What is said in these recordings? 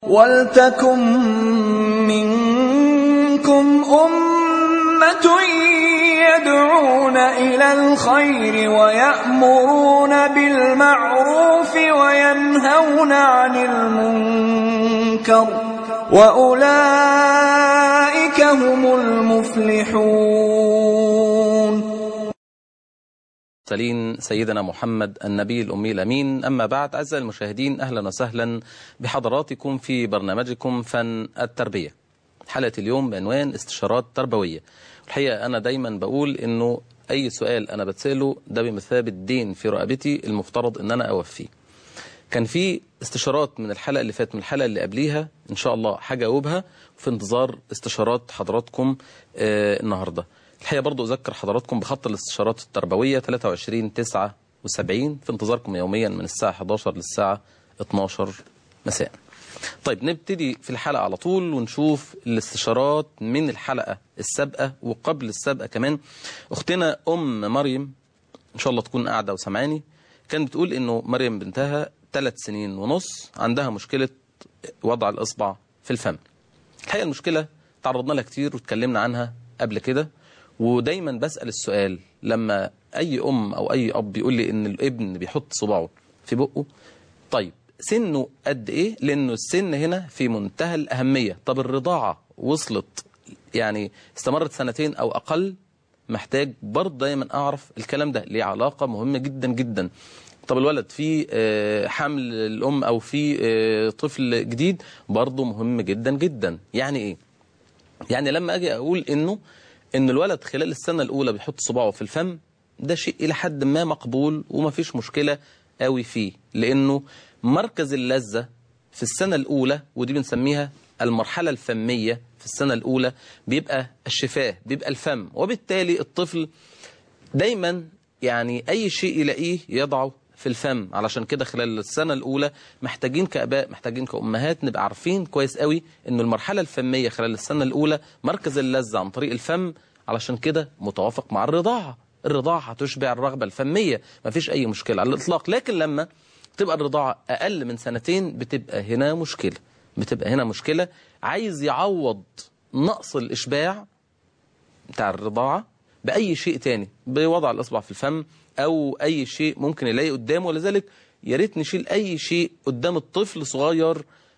وَلْتَكُن مِّنكُمْ أُمَّةٌ يَدْعُونَ إِلَى الْخَيْرِ وَيَأْمُرُونَ بِالْمَعْرُوفِ وَيَنْهَوْنَ عَنِ الْمُنكَرِ ۚ وَأُولَٰئِكَ هُمُ الْمُفْلِحُونَ سلين سيدنا محمد النبي الأمي الأمين أما بعد أعزائي المشاهدين أهلا وسهلا بحضراتكم في برنامجكم فن التربية حلقة اليوم بعنوان استشارات تربوية الحقيقة أنا دايما بقول إنه أي سؤال أنا بتسأله ده بمثابة دين في رقبتي المفترض إن أنا أوفيه كان في استشارات من الحلقة اللي فاتت من الحلقة اللي قبليها إن شاء الله حاجاوبها وفي انتظار استشارات حضراتكم آه النهاردة الحقيقة برضو أذكر حضراتكم بخط الاستشارات التربوية 23 79 في انتظاركم يوميا من الساعة 11 للساعة 12 مساء طيب نبتدي في الحلقة على طول ونشوف الاستشارات من الحلقة السابقة وقبل السابقة كمان أختنا أم مريم إن شاء الله تكون قاعدة وسمعاني كانت بتقول إنه مريم بنتها ثلاث سنين ونص عندها مشكلة وضع الإصبع في الفم الحقيقة المشكلة تعرضنا لها كتير واتكلمنا عنها قبل كده ودايما بسأل السؤال لما أي أم أو أي أب يقول لي إن الابن بيحط صباعه في بقه طيب سنه قد إيه لأنه السن هنا في منتهى الأهمية طب الرضاعة وصلت يعني استمرت سنتين أو أقل محتاج برضه دايما أعرف الكلام ده ليه علاقة مهمة جدا جدا طب الولد في حمل الأم أو في طفل جديد برضه مهم جدا جدا يعني إيه يعني لما أجي أقول إنه ان الولد خلال السنة الاولى بيحط صباعه في الفم ده شيء الى حد ما مقبول وما فيش مشكلة قوي فيه لانه مركز اللذة في السنة الاولى ودي بنسميها المرحلة الفمية في السنة الاولى بيبقى الشفاه بيبقى الفم وبالتالي الطفل دايما يعني اي شيء يلاقيه يضعه في الفم علشان كده خلال السنة الأولى محتاجين كأباء محتاجين كأمهات نبقى عارفين كويس قوي إنه المرحلة الفمية خلال السنة الأولى مركز اللذة عن طريق الفم علشان كده متوافق مع الرضاعة الرضاعة هتشبع الرغبة الفمية مفيش أي مشكلة على الإطلاق لكن لما تبقى الرضاعة أقل من سنتين بتبقى هنا مشكلة بتبقى هنا مشكلة عايز يعوض نقص الإشباع بتاع الرضاعة بأي شيء تاني بوضع الإصبع في الفم أو أي شيء ممكن يلاقي قدامه ولذلك يا ريت نشيل أي شيء قدام الطفل صغير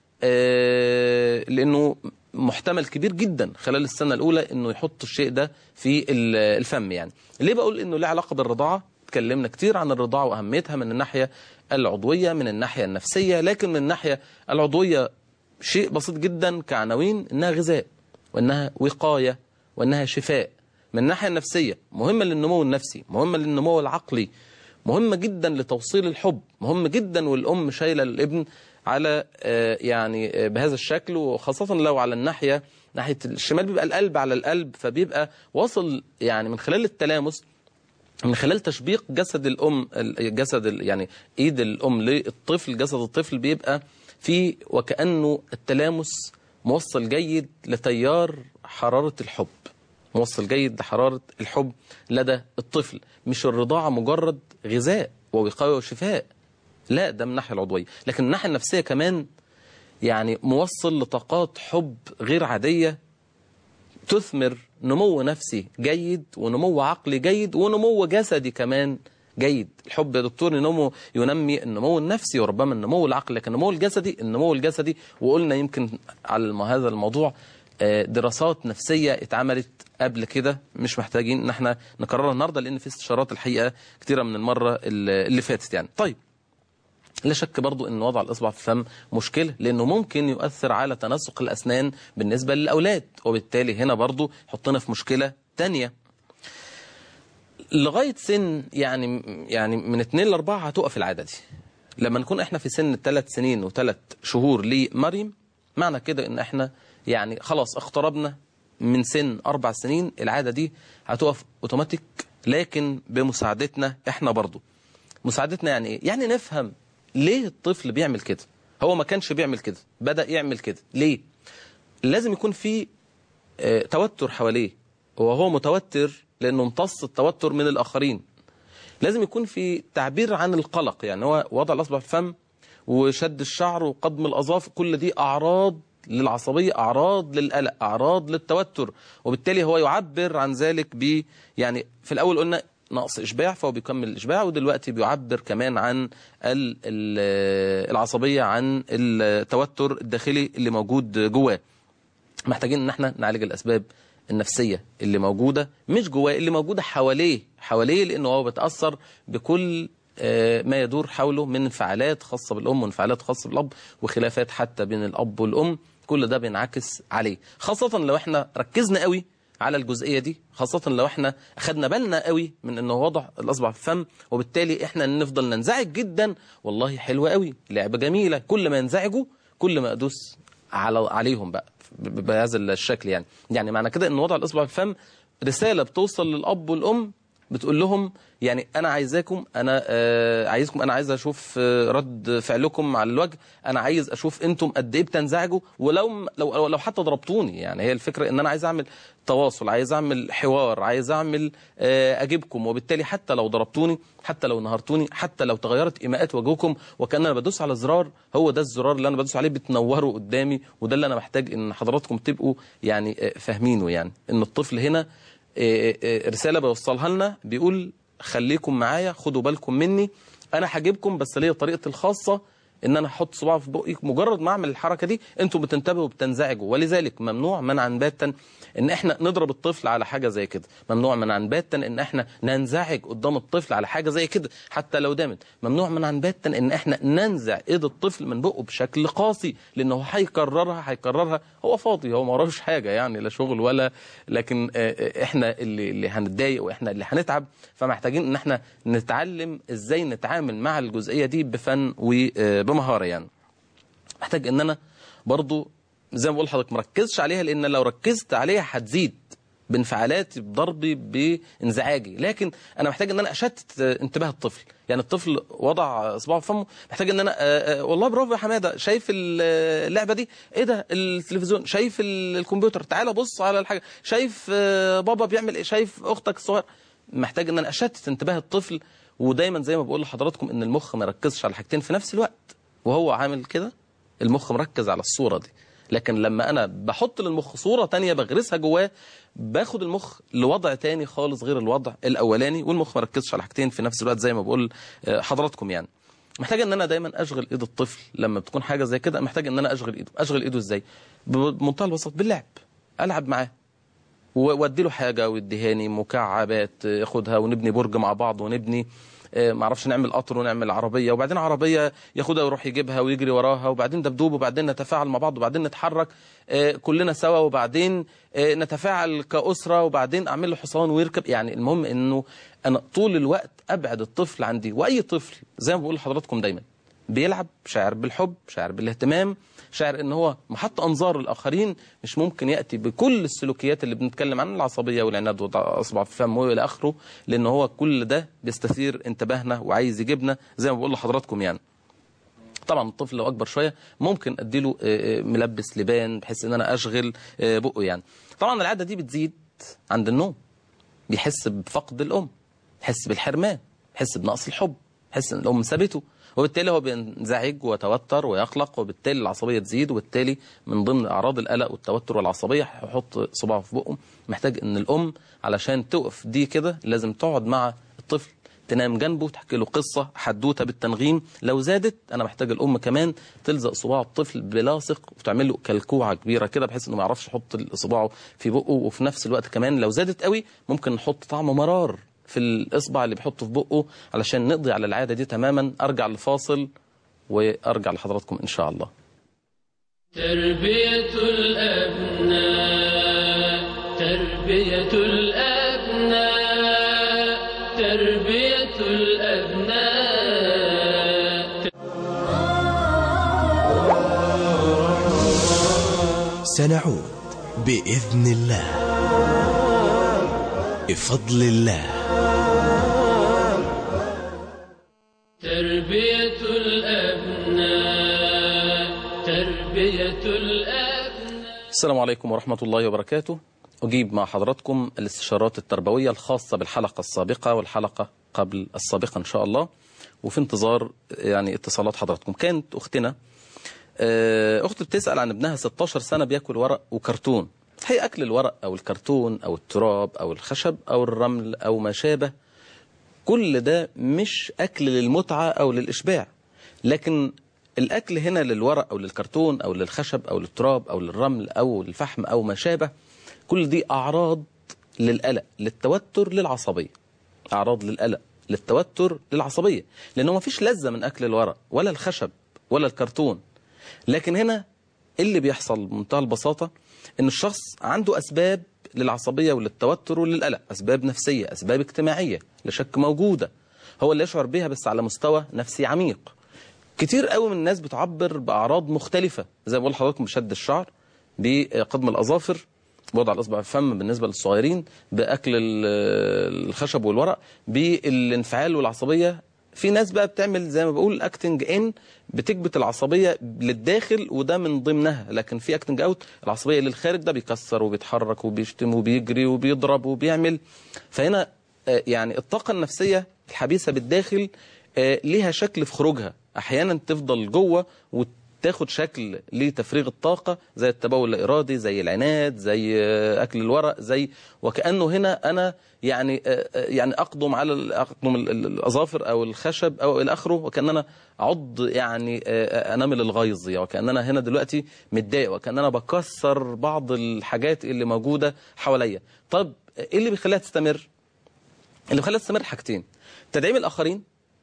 آه لأنه محتمل كبير جدا خلال السنة الأولى أنه يحط الشيء ده في الفم يعني ليه بقول أنه له علاقة بالرضاعة اتكلمنا كتير عن الرضاعة وأهميتها من الناحية العضوية من الناحية النفسية لكن من الناحية العضوية شيء بسيط جدا كعناوين أنها غذاء وأنها وقاية وأنها شفاء من الناحية النفسية مهمة للنمو النفسي مهمة للنمو العقلي مهمة جدا لتوصيل الحب مهم جدا والأم شايلة الابن على يعني بهذا الشكل وخاصة لو على الناحية ناحية الشمال بيبقى القلب على القلب فبيبقى واصل يعني من خلال التلامس من خلال تشبيق جسد الأم جسد يعني إيد الأم للطفل جسد الطفل بيبقى في وكأنه التلامس موصل جيد لتيار حرارة الحب موصل جيد لحرارة الحب لدى الطفل مش الرضاعة مجرد غذاء ووقاية وشفاء لا ده من الناحية العضوية لكن من الناحية النفسية كمان يعني موصل لطاقات حب غير عادية تثمر نمو نفسي جيد ونمو عقلي جيد ونمو جسدي كمان جيد الحب يا دكتور ينمو ينمي النمو النفسي وربما النمو العقلي لكن النمو الجسدي النمو الجسدي وقلنا يمكن على هذا الموضوع دراسات نفسية اتعملت قبل كده مش محتاجين ان احنا نكررها النهاردة لان في استشارات الحقيقة كتيرة من المرة اللي فاتت يعني طيب لا شك برضو ان وضع الاصبع في الفم مشكلة لانه ممكن يؤثر على تناسق الاسنان بالنسبة للاولاد وبالتالي هنا برضو حطنا في مشكلة تانية لغاية سن يعني يعني من 2 ل 4 هتقف العادة دي لما نكون احنا في سن 3 سنين و3 شهور لمريم معنى كده ان احنا يعني خلاص اقتربنا من سن أربع سنين العادة دي هتقف اوتوماتيك لكن بمساعدتنا احنا برضو مساعدتنا يعني ايه يعني نفهم ليه الطفل بيعمل كده هو ما كانش بيعمل كده بدأ يعمل كده ليه لازم يكون في اه توتر حواليه وهو متوتر لأنه امتص التوتر من الآخرين لازم يكون في تعبير عن القلق يعني هو وضع الأصبع في الفم وشد الشعر وقضم الاظافر كل دي اعراض للعصبيه اعراض للقلق اعراض للتوتر وبالتالي هو يعبر عن ذلك ب يعني في الاول قلنا نقص اشباع فهو بيكمل الاشباع ودلوقتي بيعبر كمان عن ال- ال- العصبيه عن التوتر الداخلي اللي موجود جواه محتاجين ان احنا نعالج الاسباب النفسيه اللي موجوده مش جواه اللي موجوده حواليه حواليه لانه هو بيتاثر بكل آه، ما يدور حوله من انفعالات خاصه بالام وانفعالات خاصه بالاب وخلافات حتى بين الاب والام كل ده بينعكس عليه خاصه لو احنا ركزنا قوي على الجزئيه دي خاصه لو احنا اخدنا بالنا قوي من انه وضع الاصبع في الفم وبالتالي احنا نفضل ننزعج جدا والله حلوه قوي لعبه جميله كل ما ينزعجوا كل ما ادوس على عليهم بقى ب- بهذا الشكل يعني يعني معنى كده ان وضع الاصبع في الفم رساله بتوصل للاب والام بتقول لهم يعني انا عايزاكم انا آه عايزكم انا عايز اشوف آه رد فعلكم على الوجه انا عايز اشوف انتم قد ايه بتنزعجوا ولو لو لو حتى ضربتوني يعني هي الفكره ان انا عايز اعمل تواصل عايز اعمل حوار عايز اعمل آه اجيبكم وبالتالي حتى لو ضربتوني حتى لو نهرتوني حتى لو تغيرت ايماءات وجهكم وكان انا بدوس على زرار هو ده الزرار اللي انا بدوس عليه بتنوره قدامي وده اللي انا محتاج ان حضراتكم تبقوا يعني آه، فاهمينه يعني ان الطفل هنا آه، آه، رساله بيوصلها لنا بيقول خليكم معايا خدوا بالكم مني انا هجيبكم بس ليا طريقتي الخاصه ان انا احط صباعي في بقي مجرد ما اعمل الحركه دي انتم بتنتبهوا وبتنزعجوا ولذلك ممنوع منعا باتا ان احنا نضرب الطفل على حاجه زي كده ممنوع منعا باتا ان احنا ننزعج قدام الطفل على حاجه زي كده حتى لو دامت ممنوع منعا باتا ان احنا ننزع ايد الطفل من بقه بشكل قاسي لانه هيكررها هيكررها هو فاضي هو ما وراهوش حاجه يعني لا شغل ولا لكن آه، آه، احنا اللي اللي هنتضايق واحنا اللي هنتعب فمحتاجين ان احنا نتعلم ازاي نتعامل مع الجزئيه دي بفن وبمهاره يعني محتاج ان انا برضو زي ما بقول لحضرتك مركزش عليها لان لو ركزت عليها هتزيد بانفعالاتي بضربي بانزعاجي لكن انا محتاج ان انا اشتت آه، انتباه الطفل يعني الطفل وضع اصبعه في فمه محتاج ان انا آه، آه، والله برافو يا حماده شايف ال- آه، اللعبه دي ايه ده التلفزيون شايف ال- الكمبيوتر تعالى بص على الحاجه شايف آه، بابا بيعمل ايه شايف اختك الصغيره محتاج ان انا اشتت انتباه الطفل ودايما زي ما بقول لحضراتكم ان المخ ما يركزش على حاجتين في نفس الوقت وهو عامل كده المخ مركز على الصورة دي لكن لما أنا بحط للمخ صورة تانية بغرسها جواه باخد المخ لوضع تاني خالص غير الوضع الأولاني والمخ مركزش على حاجتين في نفس الوقت زي ما بقول آه، حضراتكم يعني محتاج ان انا دايما اشغل ايد الطفل لما بتكون حاجه زي كده محتاج ان انا اشغل ايده اشغل ايده ازاي بمنتهى البساطه باللعب العب معاه وادي له حاجه ويديهاني مكعبات ياخدها ونبني برج مع بعض ونبني آه، معرفش نعمل قطر ونعمل عربيه وبعدين عربيه ياخدها ويروح يجيبها ويجري وراها وبعدين دبدوب وبعدين نتفاعل مع بعض وبعدين نتحرك آه، كلنا سوا وبعدين آه، نتفاعل كاسره وبعدين اعمل له حصان ويركب يعني المهم انه انا طول الوقت ابعد الطفل عندي واي طفل زي ما بقول لحضراتكم دايما بيلعب شاعر بالحب شاعر بالاهتمام شاعر ان هو محط انظار الاخرين مش ممكن ياتي بكل السلوكيات اللي بنتكلم عنها العصبيه والعناد واصبع في فمه والى اخره لان هو كل ده بيستثير انتباهنا وعايز يجيبنا زي ما بقول لحضراتكم يعني طبعا الطفل لو اكبر شويه ممكن اديله آه، آه، ملبس لبان بحيث ان انا اشغل آه، بقه يعني طبعا العاده دي بتزيد عند النوم بيحس بفقد الام يحس بالحرمان يحس بنقص الحب يحس ان الام سابته وبالتالي هو بينزعج ويتوتر ويقلق وبالتالي العصبيه تزيد وبالتالي من ضمن اعراض القلق والتوتر والعصبيه هيحط صباعه في بقه محتاج ان الام علشان توقف دي كده لازم تقعد مع الطفل تنام جنبه تحكي له قصه حدوته بالتنغيم لو زادت انا محتاج الام كمان تلزق صباع الطفل بلاصق وتعمل له كلكوعه كبيره كده بحيث انه ما يعرفش يحط صباعه في بقه وفي نفس الوقت كمان لو زادت قوي ممكن نحط طعم مرار في الاصبع اللي بيحطه في بقه علشان نقضي على العاده دي تماما ارجع لفاصل وارجع لحضراتكم ان شاء الله تربية الأبناء تربية الأبناء تربية الأبناء سنعود بإذن الله بفضل الله تربية الأبناء تربية الأبناء السلام عليكم ورحمة الله وبركاته أجيب مع حضراتكم الاستشارات التربوية الخاصة بالحلقة السابقة والحلقة قبل السابقة إن شاء الله وفي انتظار يعني اتصالات حضراتكم كانت اختنا آه، اخت بتسال عن ابنها 16 سنه بياكل ورق وكرتون هي اكل الورق او الكرتون او التراب او الخشب او الرمل او ما شابه كل ده مش اكل للمتعه او للاشباع لكن الاكل هنا للورق او للكرتون او للخشب او للتراب او للرمل او للفحم او ما شابه كل دي اعراض للقلق للتوتر للعصبيه اعراض للقلق للتوتر للعصبيه لانه ما فيش لذه من اكل الورق ولا الخشب ولا الكرتون لكن هنا اللي بيحصل بمنتهى البساطه ان الشخص عنده اسباب للعصبيه وللتوتر وللقلق اسباب نفسيه اسباب اجتماعيه لا شك موجوده هو اللي يشعر بها بس على مستوى نفسي عميق كتير قوي من الناس بتعبر باعراض مختلفه زي ما بقول لحضراتكم بشد الشعر بقضم الاظافر وضع الاصبع في الفم بالنسبه للصغيرين باكل ال- الخشب والورق بالانفعال والعصبيه في ناس بقى بتعمل زي ما بقول اكتنج ان بتكبت العصبيه للداخل وده من ضمنها لكن في اكتنج اوت العصبيه للخارج ده بيكسر وبيتحرك وبيشتم وبيجري وبيضرب وبيعمل فهنا آه، يعني الطاقه النفسيه الحبيسه بالداخل آه، ليها شكل في خروجها احيانا تفضل جوه وتاخد شكل لتفريغ الطاقه زي التبول الارادي زي العناد زي آه، اكل الورق زي وكانه هنا انا يعني آه، آه، يعني اقدم على ال- اقدم ال- ال- الاظافر او الخشب او الى اخره وكان انا اعض يعني آه، آه، انامل الغيظ يعني وكان انا هنا دلوقتي متضايق وكان انا بكسر بعض الحاجات اللي موجوده حواليا طب ايه اللي بيخليها تستمر اللي بيخليها تستمر حاجتين تدعيم الاخرين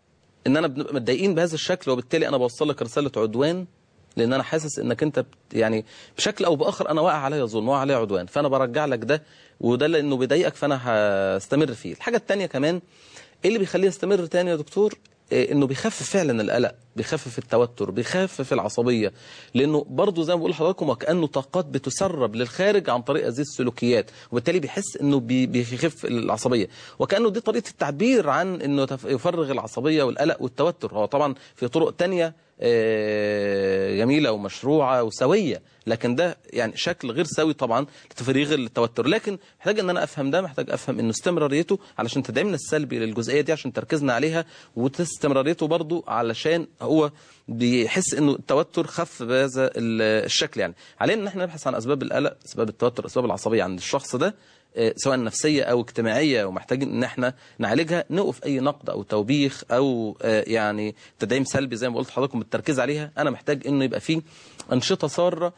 ان انا بنبقى متضايقين بهذا الشكل وبالتالي انا بوصل لك رساله عدوان لان انا حاسس انك انت بت- يعني بشكل او باخر انا واقع عليا ظلم واقع عليا عدوان فانا برجع لك ده وده لانه بيضايقك فانا هستمر فيه الحاجه الثانيه كمان ايه اللي بيخليه يستمر تاني يا دكتور إيه انه بيخفف فعلا القلق بيخفف التوتر بيخفف العصبيه لانه برضه زي ما بقول لحضراتكم وكانه طاقات بتسرب للخارج عن طريق هذه السلوكيات وبالتالي بيحس انه بي- بيخف العصبيه وكانه دي طريقه التعبير عن انه تف- يفرغ العصبيه والقلق والتوتر هو طبعا في طرق تانية آه، جميله ومشروعه وسويه لكن ده يعني شكل غير سوي طبعا لتفريغ التوتر لكن محتاج ان انا افهم ده محتاج افهم انه استمراريته علشان تدعيمنا السلبي للجزئيه دي عشان تركيزنا عليها واستمراريته برضو علشان هو بيحس انه التوتر خف بهذا ال- الشكل يعني علينا ان احنا نبحث عن اسباب القلق اسباب التوتر اسباب العصبيه عند الشخص ده آه، سواء نفسيه او اجتماعيه ومحتاجين ان احنا نعالجها نوقف اي نقد او توبيخ او آه، يعني تدعيم سلبي زي ما قلت لحضراتكم بالتركيز عليها انا محتاج انه يبقى فيه انشطه ساره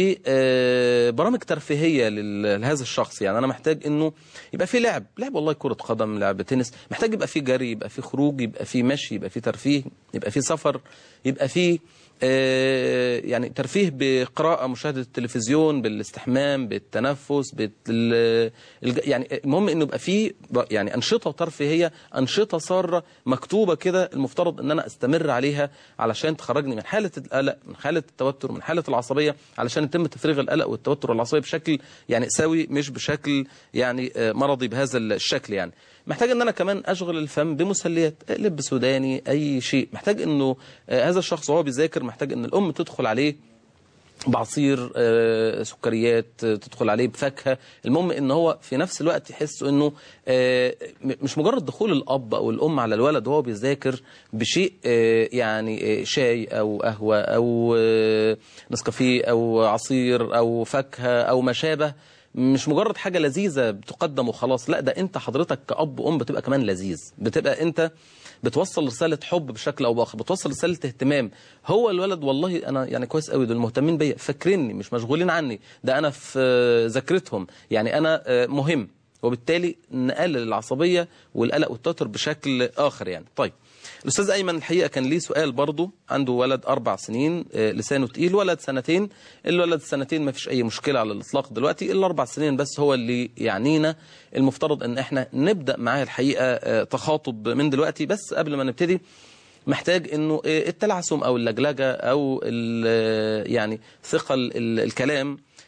وبرامج ترفيهيه لل- لهذا الشخص يعني انا محتاج انه يبقى في لعب لعب والله كره قدم لعب تنس محتاج يبقى في جري يبقى في خروج يبقى في مشي يبقى في ترفيه يبقى في سفر يبقى في آه، يعني ترفيه بقراءة مشاهدة التلفزيون بالاستحمام بالتنفس بال الج- يعني المهم انه يبقى فيه ب- يعني انشطة ترفيهية انشطة سارة مكتوبة كده المفترض ان انا استمر عليها علشان تخرجني من حالة القلق من حالة التوتر من حالة العصبية علشان يتم تفريغ القلق والتوتر والعصبية بشكل يعني سوي مش بشكل يعني آه، مرضي بهذا الشكل يعني محتاج ان انا كمان اشغل الفم بمسليات لب سوداني اي شيء محتاج انه آه، هذا الشخص وهو بيذاكر محتاج ان الام تدخل عليه بعصير آه، سكريات آه، تدخل عليه بفاكهه المهم ان هو في نفس الوقت يحس انه آه، م- مش مجرد دخول الاب او الام على الولد وهو بيذاكر بشيء آه، يعني آه، شاي او قهوه او آه، نسكافيه او عصير او فاكهه او ما شابه مش مجرد حاجه لذيذه بتقدم وخلاص لا ده انت حضرتك كاب وام بتبقى كمان لذيذ بتبقى انت بتوصل رساله حب بشكل او باخر بتوصل رساله اهتمام هو الولد والله انا يعني كويس قوي دول مهتمين بيا فاكريني مش مشغولين عني ده انا في آه، ذاكرتهم يعني انا آه، مهم وبالتالي نقلل العصبيه والقلق والتوتر بشكل اخر يعني طيب الاستاذ ايمن الحقيقه كان ليه سؤال برضه عنده ولد اربع سنين آه، لسانه تقيل ولد سنتين الولد سنتين ما فيش اي مشكله على الاطلاق دلوقتي الاربع سنين بس هو اللي يعنينا المفترض ان احنا نبدا معاه الحقيقه آه، تخاطب من دلوقتي بس قبل ما نبتدي محتاج انه آه، التلعثم او اللجلجه او ال- يعني ثقل ال- الكلام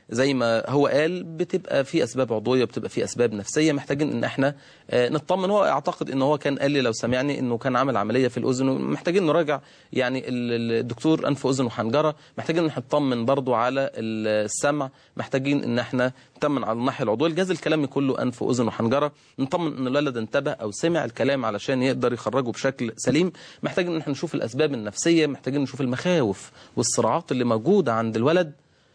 زي ما هو قال بتبقى في اسباب عضويه بتبقى في اسباب نفسيه محتاجين ان احنا آه، نطمن هو اعتقد ان هو كان قال لي لو سمعني انه كان عامل عمليه في الاذن محتاجين نراجع يعني ال- ال- الدكتور انف واذن وحنجره محتاجين ان احنا نطمن برضو على ال- السمع محتاجين ان احنا نطمن على الناحيه العضويه الجهاز الكلامي كله انف واذن وحنجره نطمن ان الولد انتبه او سمع الكلام علشان يقدر يخرجه بشكل سليم محتاجين ان احنا نشوف الاسباب النفسيه محتاجين نشوف المخاوف والصراعات اللي موجوده عند الولد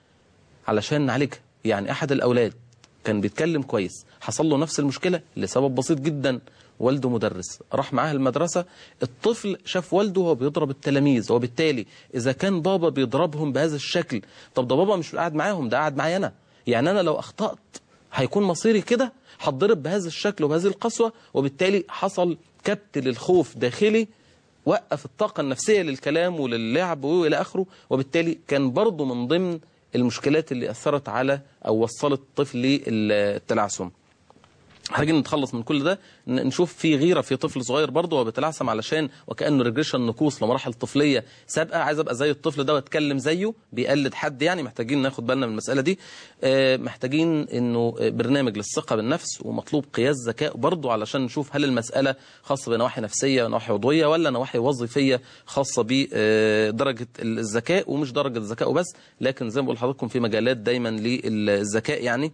علشان نعالجها يعني احد الاولاد كان بيتكلم كويس حصل له نفس المشكله لسبب بسيط جدا والده مدرس راح معاه المدرسه الطفل شاف والده وهو بيضرب التلاميذ وبالتالي اذا كان بابا بيضربهم بهذا الشكل طب ده بابا مش قاعد معاهم ده قاعد معايا انا يعني انا لو اخطات هيكون مصيري كده هتضرب بهذا الشكل وبهذه القسوه وبالتالي حصل كبت للخوف داخلي وقف الطاقة النفسية للكلام وللعب وإلى آخره وبالتالي كان برضه من ضمن المشكلات اللي أثرت على أو وصلت الطفل للتلعثم محتاجين نتخلص من كل ده ن- نشوف في غيره في طفل صغير برضه هو بيتلعثم علشان وكانه ريجريشن نقوص لمراحل طفليه سابقه عايز ابقى زي الطفل ده واتكلم زيه بيقلد حد يعني محتاجين ناخد بالنا من المساله دي آه، محتاجين انه آه، برنامج للثقه بالنفس ومطلوب قياس ذكاء برضه علشان نشوف هل المساله خاصه بنواحي نفسيه ونواحي عضويه ولا نواحي وظيفيه خاصه بدرجه الذكاء ومش درجه الذكاء وبس لكن زي ما بقول لحضراتكم في مجالات دايما للذكاء يعني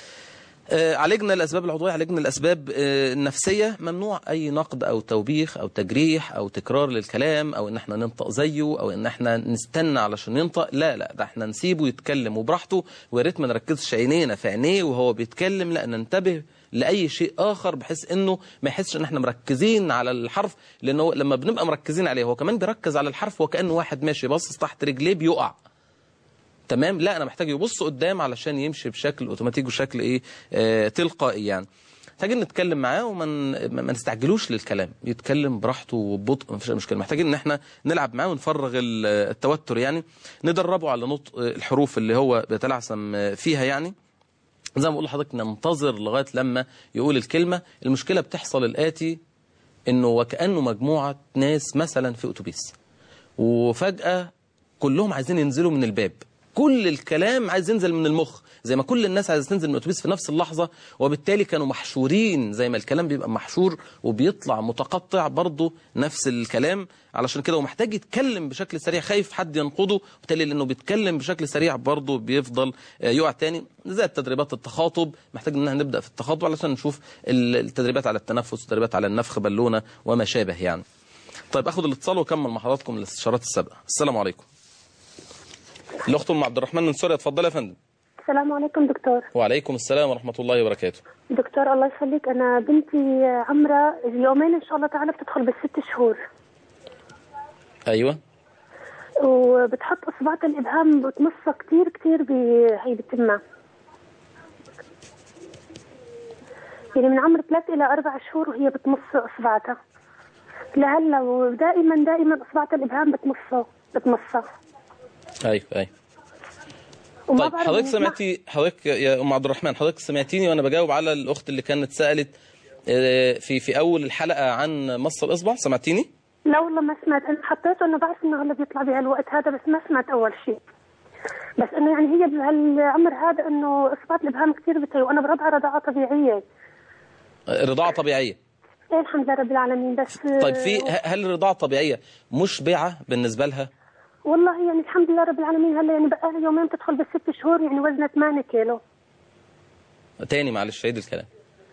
آه، عالجنا الأسباب العضوية عالجنا الأسباب آه، النفسية ممنوع أي نقد أو توبيخ أو تجريح أو تكرار للكلام أو إن احنا ننطق زيه أو إن احنا نستنى علشان ينطق لا لا ده احنا نسيبه يتكلم وبراحته ويا ريت ما نركزش عينينا في عينيه وهو بيتكلم لا ننتبه لأي شيء آخر بحيث إنه ما يحسش إن احنا مركزين على الحرف لأنه لما بنبقى مركزين عليه هو كمان بيركز على الحرف وكأنه واحد ماشي باصص تحت رجليه بيقع تمام لا انا محتاج يبص قدام علشان يمشي بشكل اوتوماتيكي وشكل ايه آه تلقائي يعني محتاجين نتكلم معاه وما ن- ما نستعجلوش للكلام يتكلم براحته وببطء مفيش أي مشكله محتاجين ان احنا نلعب معاه ونفرغ ال- التوتر يعني ندربه على نطق الحروف اللي هو بيتلعثم فيها يعني زي ما بقول لحضرتك ننتظر لغايه لما يقول الكلمه المشكله بتحصل الاتي انه وكانه مجموعه ناس مثلا في اتوبيس وفجاه كلهم عايزين ينزلوا من الباب كل الكلام عايز ينزل من المخ زي ما كل الناس عايزه تنزل من الاتوبيس في نفس اللحظه وبالتالي كانوا محشورين زي ما الكلام بيبقى محشور وبيطلع متقطع برضه نفس الكلام علشان كده ومحتاج يتكلم بشكل سريع خايف حد ينقضه وبالتالي لانه بيتكلم بشكل سريع برضه بيفضل آه، يقع تاني زي التدريبات التخاطب محتاج ان احنا نبدا في التخاطب علشان نشوف ال- التدريبات على التنفس التدريبات على النفخ بالونه وما شابه يعني طيب اخد الاتصال واكمل مع حضراتكم الاستشارات السابقه السلام عليكم الاخت ام عبد الرحمن من سوريا اتفضلي يا فندم السلام عليكم دكتور وعليكم السلام ورحمه الله وبركاته دكتور الله يخليك انا بنتي عمرها اليومين ان شاء الله تعالى بتدخل بالست شهور ايوه وبتحط اصبعتها الابهام بتمصها كتير كتير ب- هي بتمها يعني من عمر ثلاث الى اربع شهور وهي بتمص اصبعتها لهلا ودائما دائما اصبعتها الابهام بتمصها بتمصها ايوه ايوه وما طيب بعرف حضرتك يعني سمعتي حضرتك يا ام عبد الرحمن حضرتك سمعتيني وانا بجاوب على الاخت اللي كانت سالت آه، في في اول الحلقه عن مص الاصبع سمعتيني لا والله ما سمعت انا حطيته انه بعرف انه هلا بيطلع بهالوقت هذا بس ما سمعت اول شيء بس انه يعني هي بهالعمر هذا انه اصبات الابهام كثير بتي وانا برضعها رضاعه طبيعيه آه، رضاعه طبيعيه ايه الحمد لله رب العالمين بس طيب في ه- هل الرضاعه الطبيعيه مشبعه بالنسبه لها والله يعني الحمد لله رب العالمين هلا يعني بقى لها يومين تدخل بالست شهور يعني وزنها 8 كيلو تاني معلش عيد الكلام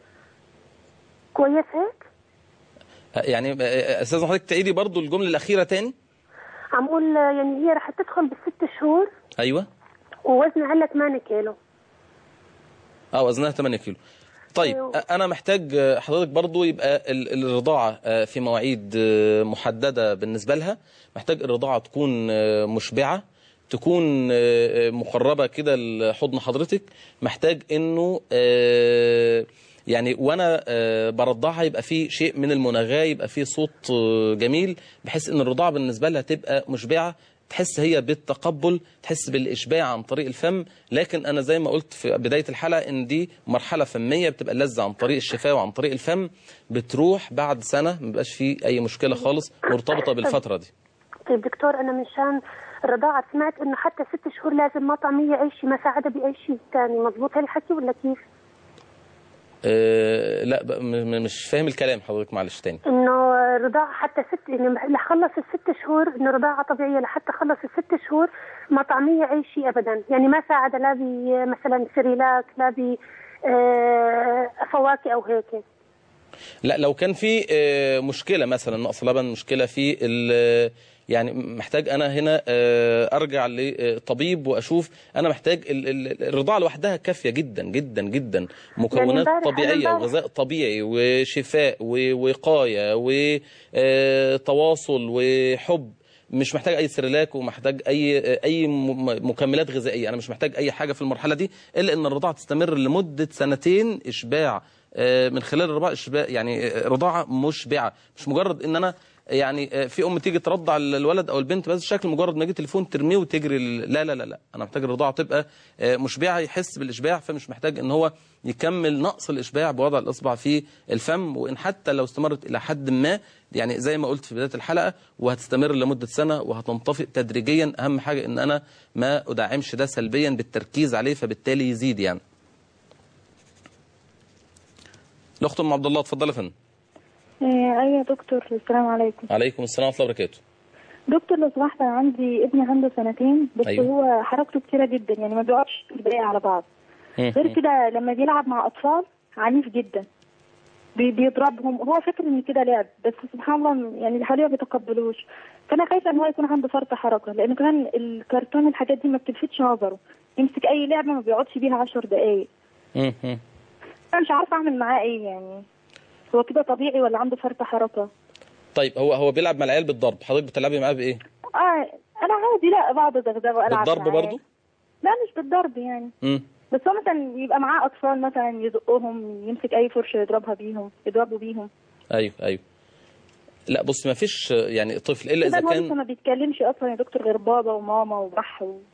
كويس هيك آه، يعني آه، استاذ حضرتك تعيدي برضو الجمله الاخيره تاني عم اقول يعني هي رح تدخل بالست شهور ايوه ووزنها هلا 8 كيلو اه وزنها 8 كيلو طيب أيوه. أ- انا محتاج آه، حضرتك برضو يبقى ال- الرضاعه آه، في مواعيد آه، محدده بالنسبه لها محتاج الرضاعه تكون آه، مشبعه تكون آه، آه، مقربه كده لحضن حضرتك محتاج انه آه، يعني وانا آه، برضعها يبقى في شيء من المناغاه يبقى في صوت آه، جميل بحيث ان الرضاعه بالنسبه لها تبقى مشبعه تحس هي بالتقبل تحس بالإشباع عن طريق الفم لكن أنا زي ما قلت في بداية الحلقة إن دي مرحلة فمية بتبقى لذة عن طريق الشفاه وعن طريق الفم بتروح بعد سنة ما بيبقاش فيه أي مشكلة خالص مرتبطة بالفترة دي طيب دكتور انا منشان الرضاعة سمعت إنه حتى ست شهور لازم ما طعمية أي شيء ما ساعدها بأي شيء ثاني مضبوط هالحكي ولا كيف؟ آه لا بقى م- م- مش فاهم الكلام حضرتك معلش تاني إنه رضاعة حتى ست إنه لخلص الست شهور إنه رضاعة طبيعية لحتى خلص الست شهور ما طعمية أي شيء أبدا يعني ما ساعدها لا بمثلا سريلاك لا ب آه، فواكه أو هيك لا لو كان في آه، مشكله مثلا نقص لبن مشكله في ال- يعني محتاج انا هنا آه، ارجع لطبيب واشوف انا محتاج ال- ال- الرضاعه لوحدها كافيه جدا جدا جدا مكونات امبارح- طبيعيه أنا امبارح- وغذاء طبيعي وشفاء ووقايه وتواصل وحب مش محتاج اي سريلاك ومحتاج اي اي م- مكملات غذائيه انا مش محتاج اي حاجه في المرحله دي الا ان الرضاعه تستمر لمده سنتين اشباع آه، من خلال الرضاعه اشباع يعني آه، رضاعه مشبعه مش مجرد ان انا يعني آه، في ام تيجي ترضع الولد او البنت بهذا الشكل مجرد ما يجي تليفون ترميه وتجري ال- لا لا لا لا انا محتاج الرضاعه تبقى آه، مشبعه يحس بالاشباع فمش محتاج ان هو يكمل نقص الاشباع بوضع الاصبع في الفم وان حتى لو استمرت الى حد ما يعني زي ما قلت في بدايه الحلقه وهتستمر لمده سنه وهتنطفئ تدريجيا اهم حاجه ان انا ما ادعمش ده سلبيا بالتركيز عليه فبالتالي يزيد يعني الاخت ام عبد الله اتفضلي يا فندم آه، ايوه يا دكتور السلام عليكم عليكم السلام ورحمه الله وبركاته دكتور لو سمحت انا عندي ابني عنده سنتين بس أيوة. أيوه. هو حركته كتيره جدا يعني ما بيقعدش دقايق على بعض غير كده لما بيلعب مع اطفال عنيف جدا بي- بيضربهم هو فاكر ان كده لعب بس سبحان الله يعني اللي حواليه ما بيتقبلوش فانا خايفه ان هو يكون عنده فرط حركه لان كمان الكرتون الحاجات دي ما بتلفتش نظره يمسك اي لعبه ما بيقعدش بيها عشر دقايق مم. مم. انا مش عارفه اعمل معاه ايه يعني هو كده طبيعي ولا عنده فرط حركه طيب هو هو بيلعب مع العيال بالضرب حضرتك بتلعبي معاه بايه اه انا عادي لا بقعد ادغدغه والعب بالضرب معاه. برضو لا مش بالضرب يعني مم. بس هو مثلا يبقى معاه اطفال مثلا يزقهم يمسك اي فرشه يضربها بيهم يضربوا بيهم ايوه ايوه لا بص ما فيش يعني طفل الا كده اذا هو لسه كان ما بيتكلمش اصلا يا دكتور غير بابا وماما وبح و...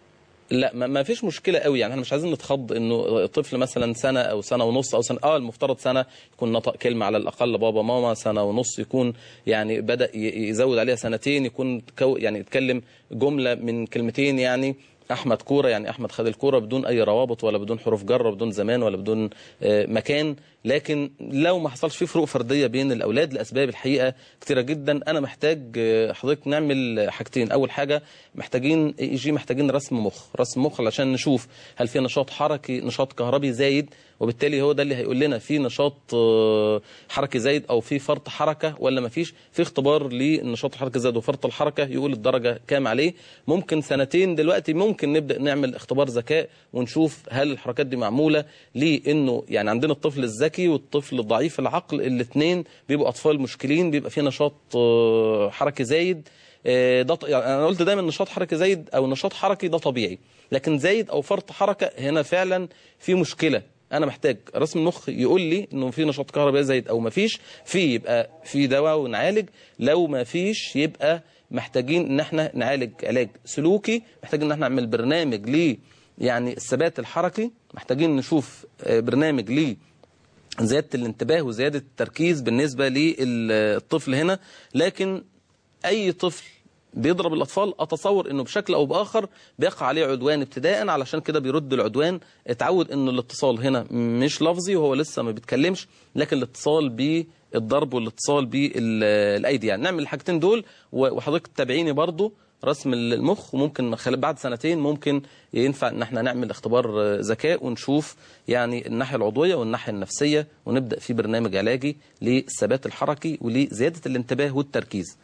لا ما, ما فيش مشكله قوي يعني احنا مش عايزين نتخض انه طفل مثلا سنه او سنه ونص او سنه اه المفترض سنه يكون نطق كلمه على الاقل بابا ماما سنه ونص يكون يعني بدا ي- يزود عليها سنتين يكون كو يعني يتكلم جمله من كلمتين يعني احمد كوره يعني احمد خد الكوره بدون اي روابط ولا بدون حروف جر بدون زمان ولا بدون آه، مكان لكن لو ما حصلش فيه فروق فرديه بين الاولاد لاسباب الحقيقه كتيره جدا انا محتاج آه، حضرتك نعمل حاجتين اول حاجه محتاجين اي جي محتاجين رسم مخ رسم مخ علشان نشوف هل في نشاط حركي نشاط كهربي زايد وبالتالي هو ده اللي هيقول لنا في نشاط آه، حركي زايد او في فرط حركه ولا ما فيش في اختبار للنشاط الحركي زايد وفرط الحركه يقول الدرجه كام عليه ممكن سنتين دلوقتي ممكن نبدا نعمل اختبار ذكاء ونشوف هل الحركات دي معموله لانه يعني عندنا الطفل الذكي والطفل الضعيف العقل الاثنين بيبقوا اطفال مشكلين بيبقى في نشاط آه، حركي زايد آه، ده ط- يعني انا قلت دايما نشاط حركي زايد او نشاط حركي ده طبيعي لكن زايد او فرط حركه هنا فعلا في مشكله انا محتاج رسم المخ يقول لي انه في نشاط كهربائي زايد او ما فيش في يبقى في دواء ونعالج لو ما فيش يبقى محتاجين ان احنا نعالج علاج سلوكي محتاجين ان احنا نعمل برنامج ل يعني الثبات الحركي محتاجين نشوف آه، برنامج ليه زيادة الانتباه وزيادة التركيز بالنسبة للطفل هنا لكن أي طفل بيضرب الأطفال أتصور أنه بشكل أو بآخر بيقع عليه عدوان ابتداء علشان كده بيرد العدوان اتعود أنه الاتصال هنا مش لفظي وهو لسه ما بيتكلمش لكن الاتصال بالضرب والاتصال بالأيدي يعني نعمل الحاجتين دول وحضرتك تتابعيني برضو رسم المخ وممكن خلال بعد سنتين ممكن ينفع ان احنا نعمل اختبار آه، ذكاء ونشوف يعني الناحيه العضويه والناحيه النفسيه ونبدا في برنامج علاجي للثبات الحركي ولزياده الانتباه والتركيز.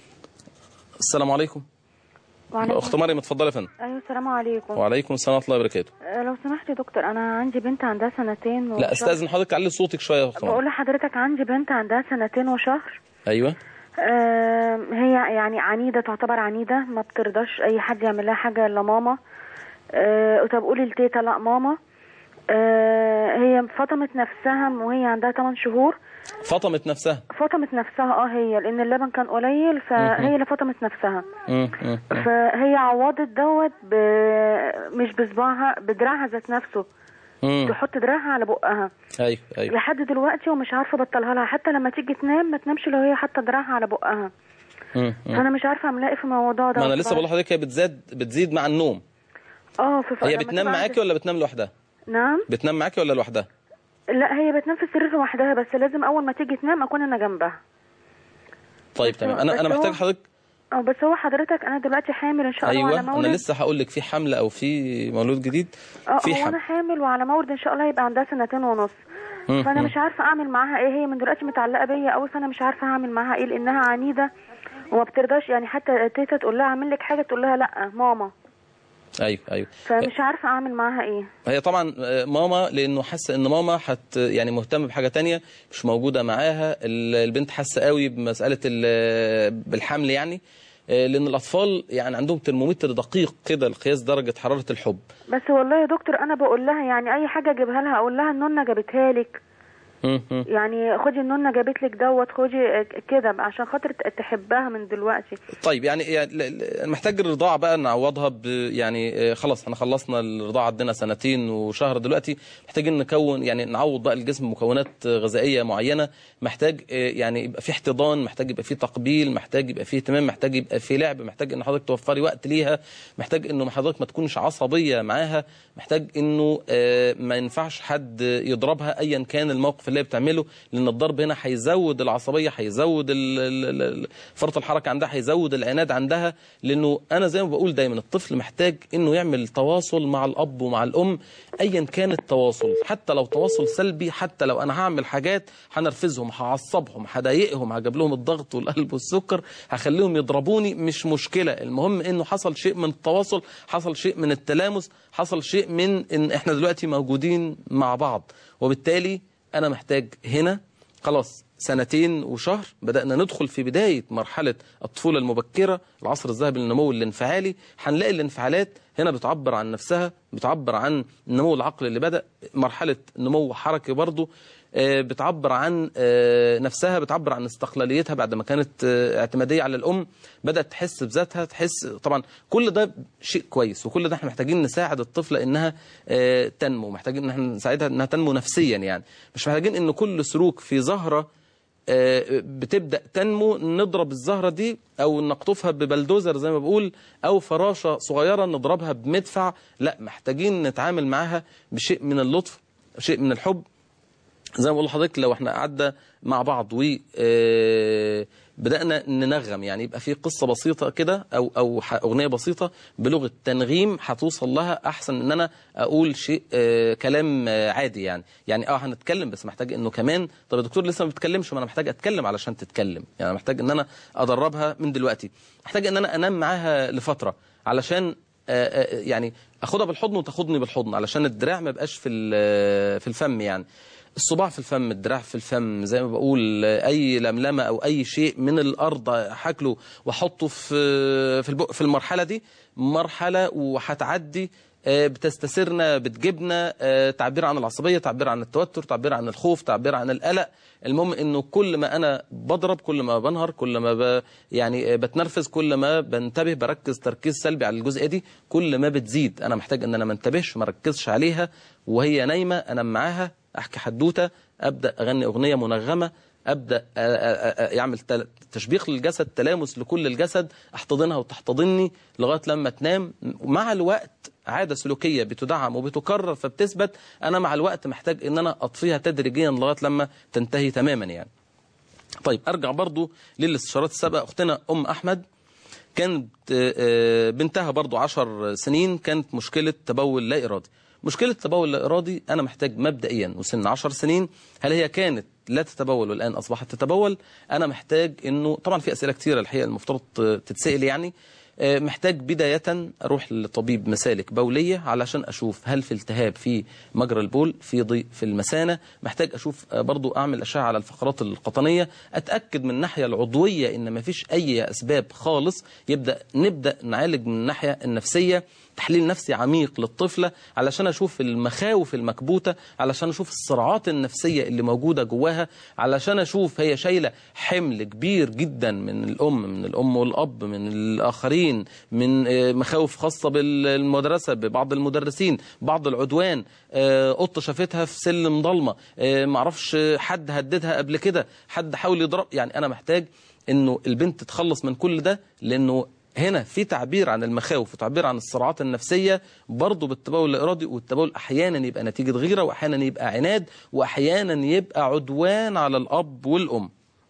السلام عليكم. وعليكم اخت مريم اتفضلي يا فندم. ايوه السلام عليكم وعليكم السلام ورحمه الله وبركاته. آه، لو سمحت يا دكتور انا عندي بنت عندها سنتين وشهر لا استاذن حضرتك علي صوتك شويه يا اخت مريم. بقول لحضرتك عندي بنت عندها سنتين وشهر ايوه آه، هي يعني عنيدة تعتبر عنيدة ما بترضاش أي حد يعمل لها حاجة إلا ماما آه، طب قولي لتيتا لا ماما آه، هي فطمت نفسها وهي عندها 8 شهور فطمت نفسها. فطمت نفسها اه هي لأن اللبن كان قليل فهي اللي فطمت نفسها مم، مم، مم. فهي عوضت دوت ب... مش بصباعها بدراعها ذات نفسه مم. تحط دراعها على بقها ايوه ايوه. لحد دلوقتي ومش عارفه ابطلها لها حتى لما تيجي تنام ما تنامش لو هي حاطه دراعها على بقها مم. مم. فانا مش عارفه اعمل ايه في الموضوع ده ما انا لسه بقول لحضرتك هي بتزاد بتزيد مع النوم اه في هي لما بتنام تبقى معاكي عندي- ولا بتنام لوحدها نعم بتنام معاكي ولا لوحدها لا هي بتنام في السرير لوحدها بس لازم اول ما تيجي تنام اكون انا جنبها طيب بس تمام هو- انا بس انا هو- محتاج حضرتك اه بس هو حضرتك انا دلوقتي حامل ان شاء الله ايوه على مولد انا لسه هقول لك في حمل او في مولود جديد اه في هو انا حمل حامل وعلى مولد ان شاء الله يبقى عندها سنتين ونص مم. فانا مم. مش عارفه اعمل معاها ايه هي من دلوقتي متعلقه بيا قوي فانا مش عارفه هعمل معاها ايه لانها عنيده وما بترضاش يعني حتى تيتا تقول لها اعمل لك حاجه تقول لها لا ماما ايوه ايوه فمش عارفه اعمل معاها ايه هي طبعا آه، ماما لانه حاسه ان ماما حت يعني مهتمه بحاجه تانية مش موجوده معاها ال- البنت حاسه قوي بمساله ال- بالحمل يعني آه، لان الاطفال يعني عندهم ترمومتر دقيق كده لقياس درجه حراره الحب بس والله يا دكتور انا بقول لها يعني اي حاجه اجيبها لها اقول لها النونه جابتها لك مم. مم. يعني خدي النونه جابت لك دوت خدي كده عشان خاطر تحبها من دلوقتي طيب يعني يعني ل- ل- محتاج الرضاعه بقى نعوضها ب يعني آه، خلاص احنا خلصنا الرضاعه عندنا سنتين وشهر دلوقتي محتاجين نكون يعني نعوض بقى الجسم مكونات آه، غذائيه معينه محتاج آه، يعني يبقى في احتضان محتاج يبقى في تقبيل محتاج يبقى في اهتمام محتاج يبقى في لعب محتاج ان حضرتك توفري وقت ليها محتاج انه حضرتك ما تكونش عصبيه معاها محتاج انه آه، ما ينفعش حد يضربها ايا كان الموقف اللي هي بتعمله لان الضرب هنا هيزود العصبيه هيزود ال- ال- ال- فرط الحركه عندها هيزود العناد عندها لانه انا زي ما بقول دايما الطفل محتاج انه يعمل تواصل مع الاب ومع الام ايا كان التواصل حتى لو تواصل سلبي حتى لو انا هعمل حاجات هنرفزهم هعصبهم هضايقهم هجيب لهم الضغط والقلب والسكر هخليهم يضربوني مش مشكله المهم انه حصل شيء من التواصل حصل شيء من التلامس حصل شيء من ان احنا دلوقتي موجودين مع بعض وبالتالي انا محتاج هنا خلاص سنتين وشهر بدأنا ندخل في بداية مرحلة الطفولة المبكرة العصر الذهبي للنمو الانفعالي هنلاقي الانفعالات هنا بتعبر عن نفسها بتعبر عن النمو العقلي اللي بدأ مرحلة نمو حركي برضو آه، بتعبر عن آه، نفسها بتعبر عن استقلاليتها بعد ما كانت آه، اعتمادية على الأم بدأت تحس بذاتها تحس طبعا كل ده شيء كويس وكل ده احنا محتاجين نساعد الطفلة إنها آه، تنمو محتاجين إن احنا نساعدها إنها تنمو نفسيا يعني مش محتاجين إن كل سلوك في زهرة آه، بتبدأ تنمو نضرب الزهرة دي أو نقطفها ببلدوزر زي ما بقول أو فراشة صغيرة نضربها بمدفع لا محتاجين نتعامل معاها بشيء من اللطف شيء من الحب زي ما بقول لحضرتك لو احنا قعدنا مع بعض و آه، بدأنا ننغم يعني يبقى في قصة بسيطة كده أو أو ح- أغنية بسيطة بلغة تنغيم هتوصل لها أحسن إن أنا أقول شيء آه، كلام آه، عادي يعني يعني أه هنتكلم بس محتاج إنه كمان طب يا دكتور لسه ما بتتكلمش ما أنا محتاج أتكلم علشان تتكلم يعني محتاج إن أنا أدربها من دلوقتي محتاج إن أنا أنام معاها لفترة علشان آه، آه، يعني اخدها بالحضن وتاخدني بالحضن علشان الدراع ما يبقاش في ال- في الفم يعني الصباع في الفم الدراع في الفم زي ما بقول آه، اي لملمه او اي شيء من الارض هاكله واحطه في في البق في المرحله دي مرحله وهتعدي آه، بتستثيرنا بتجيبنا آه، تعبير عن العصبيه تعبير عن التوتر تعبير عن الخوف تعبير عن القلق المهم انه كل ما انا بضرب كل ما بنهر كل ما ب يعني آه، بتنرفز كل ما بنتبه بركز تركيز سلبي على الجزئيه دي كل ما بتزيد انا محتاج ان انا ما انتبهش ما اركزش عليها وهي نايمه انام معاها احكي حدوته ابدا اغني اغنيه منغمه ابدا أ- أ- أ- يعمل تل- تشبيق للجسد تلامس لكل الجسد احتضنها وتحتضني لغايه لما تنام مع الوقت عاده سلوكيه بتدعم وبتكرر فبتثبت انا مع الوقت محتاج ان انا اطفيها تدريجيا لغايه لما تنتهي تماما يعني طيب ارجع برضو للاستشارات السابقه اختنا ام احمد كانت آه، آه، بنتها برضو عشر سنين كانت مشكلة تبول لا إرادي مشكلة تبول لا إرادي أنا محتاج مبدئيا وسن عشر سنين هل هي كانت لا تتبول والآن أصبحت تتبول أنا محتاج أنه طبعا في أسئلة كثيرة الحقيقة المفترض آه، تتسأل يعني آه، محتاج بداية أروح لطبيب مسالك بولية علشان أشوف هل في التهاب في مجرى البول في ضيق في المثانة محتاج أشوف آه، برضو أعمل أشعة على الفقرات القطنية أتأكد من الناحية العضوية إن ما فيش أي أسباب خالص يبدأ نبدأ نعالج من الناحية النفسية تحليل نفسي عميق للطفلة علشان أشوف المخاوف المكبوتة علشان أشوف الصراعات النفسية اللي موجودة جواها علشان أشوف هي شايلة حمل كبير جدا من الأم من الأم والأب من الآخرين من آه، مخاوف خاصة بالمدرسة ببعض المدرسين بعض العدوان آه، قطة شافتها في سلم ضلمة آه، معرفش حد هددها قبل كده حد حاول يضرب يعني أنا محتاج انه البنت تتخلص من كل ده لانه هنا في تعبير عن المخاوف وتعبير عن الصراعات النفسية برضه بالتبول الإرادي والتبول أحيانا يبقى نتيجة غيرة وأحيانا يبقى عناد وأحيانا يبقى عدوان على الأب والأم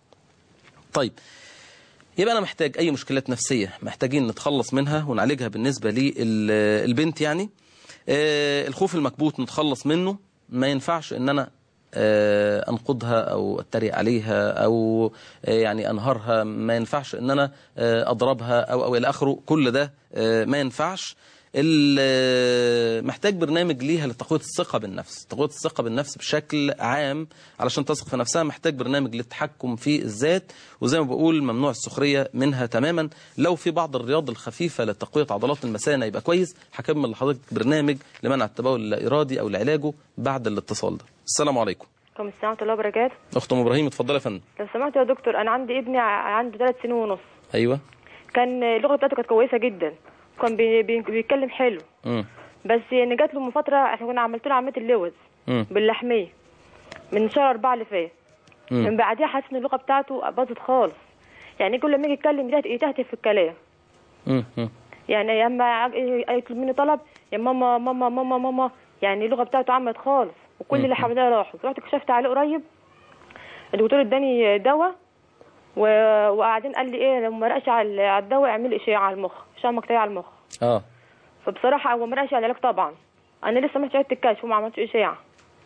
طيب يبقى أنا محتاج أي مشكلات نفسية محتاجين نتخلص منها ونعالجها بالنسبة للبنت يعني آه، الخوف المكبوت نتخلص منه ما ينفعش ان انا آه، انقضها او اتريق عليها او آه، يعني انهارها ما ينفعش ان انا آه، اضربها او او الى اخره كل ده آه، ما ينفعش ال- آه، محتاج برنامج ليها لتقويه الثقه بالنفس تقويه الثقه بالنفس بشكل عام علشان تثق في نفسها محتاج برنامج للتحكم في الذات وزي ما بقول ممنوع السخريه منها تماما لو في بعض الرياض الخفيفه لتقويه عضلات المثانه يبقى كويس هكمل لحضرتك برنامج لمنع التبول اللا ارادي او لعلاجه بعد الاتصال ده السلام عليكم عليكم السلام ورحمة الله وبركاته اخت ام ابراهيم اتفضلي يا فندم لو سمحت يا دكتور أنا عندي ابني ع- عنده ثلاث سنين ونص ايوه كان اللغة بتاعته كانت كويسة جدا كان بي بي بيتكلم حلو امم بس يعني جات له من فترة احنا كنا عملت له عملية اللوز امم باللحمية من شهر أربعة اللي فات من امم بعدها حاسس إن اللغة بتاعته باظت خالص يعني كل ما يجي يتكلم يتهت- يتهتف في الكلام امم يعني يا اما يطلب مني طلب يا ماما ماما ماما ماما يعني اللغه بتاعته عمت خالص وكل اللي حواليا راحوا رحت كشفت عليه قريب الدكتور اداني دواء و... وقاعدين قال لي ايه لو ما رقش على على الدواء اعمل لي اشعه على المخ اشعه مقطعيه على المخ اه فبصراحه هو ما رقش على العلاج طبعا انا لسه ما عدت الكشف وما عملتش اشعه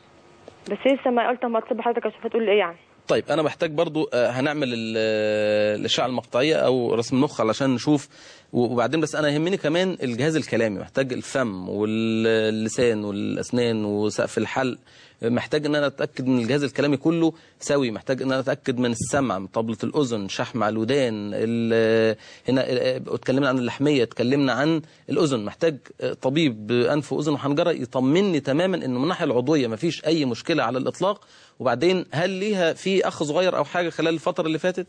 بس لسه ما قلت اما اطلب حضرتك اشوف هتقول لي ايه يعني طيب انا محتاج برضو آه، هنعمل ال- آه، الاشعه المقطعيه او رسم المخ علشان نشوف و- وبعدين بس انا يهمني كمان الجهاز الكلامي محتاج الفم واللسان والاسنان وسقف الحلق محتاج ان انا اتاكد من الجهاز الكلامي كله سوي محتاج ان انا اتاكد من السمع من طبله الاذن شحم على الودان ال- هنا آه، اتكلمنا عن اللحميه اتكلمنا عن الاذن محتاج آه، طبيب انف واذن وحنجره يطمني تماما انه من الناحيه العضويه مفيش اي مشكله على الاطلاق وبعدين هل ليها في اخ صغير او حاجه خلال الفتره اللي فاتت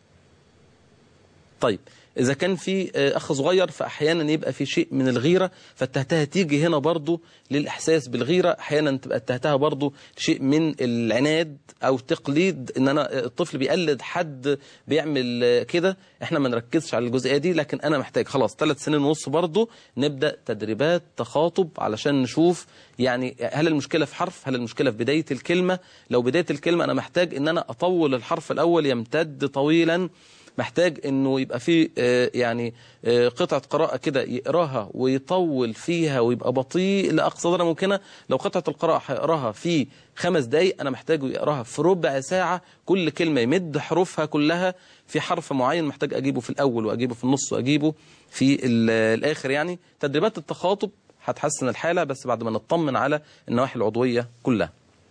طيب إذا كان في آه، أخ صغير فأحيانا يبقى في شيء من الغيرة فالتهتها تيجي هنا برضو للإحساس بالغيرة أحيانا تبقى التهتها برضو شيء من العناد أو تقليد إن أنا آه، الطفل بيقلد حد بيعمل آه، كده إحنا ما نركزش على الجزئية دي لكن أنا محتاج خلاص ثلاث سنين ونص برضو نبدأ تدريبات تخاطب علشان نشوف يعني هل المشكلة في حرف هل المشكلة في بداية الكلمة لو بداية الكلمة أنا محتاج إن أنا أطول الحرف الأول يمتد طويلا محتاج انه يبقى فيه آه، يعني آه، قطعة قراءة كده يقراها ويطول فيها ويبقى بطيء لأقصى درجة ممكنة لو قطعة القراءة هيقراها في خمس دقايق أنا محتاجه يقراها في ربع ساعة كل كلمة يمد حروفها كلها في حرف معين محتاج أجيبه في الأول وأجيبه في النص وأجيبه في ال- الآخر يعني تدريبات التخاطب هتحسن الحالة بس بعد ما نطمن على النواحي العضوية كلها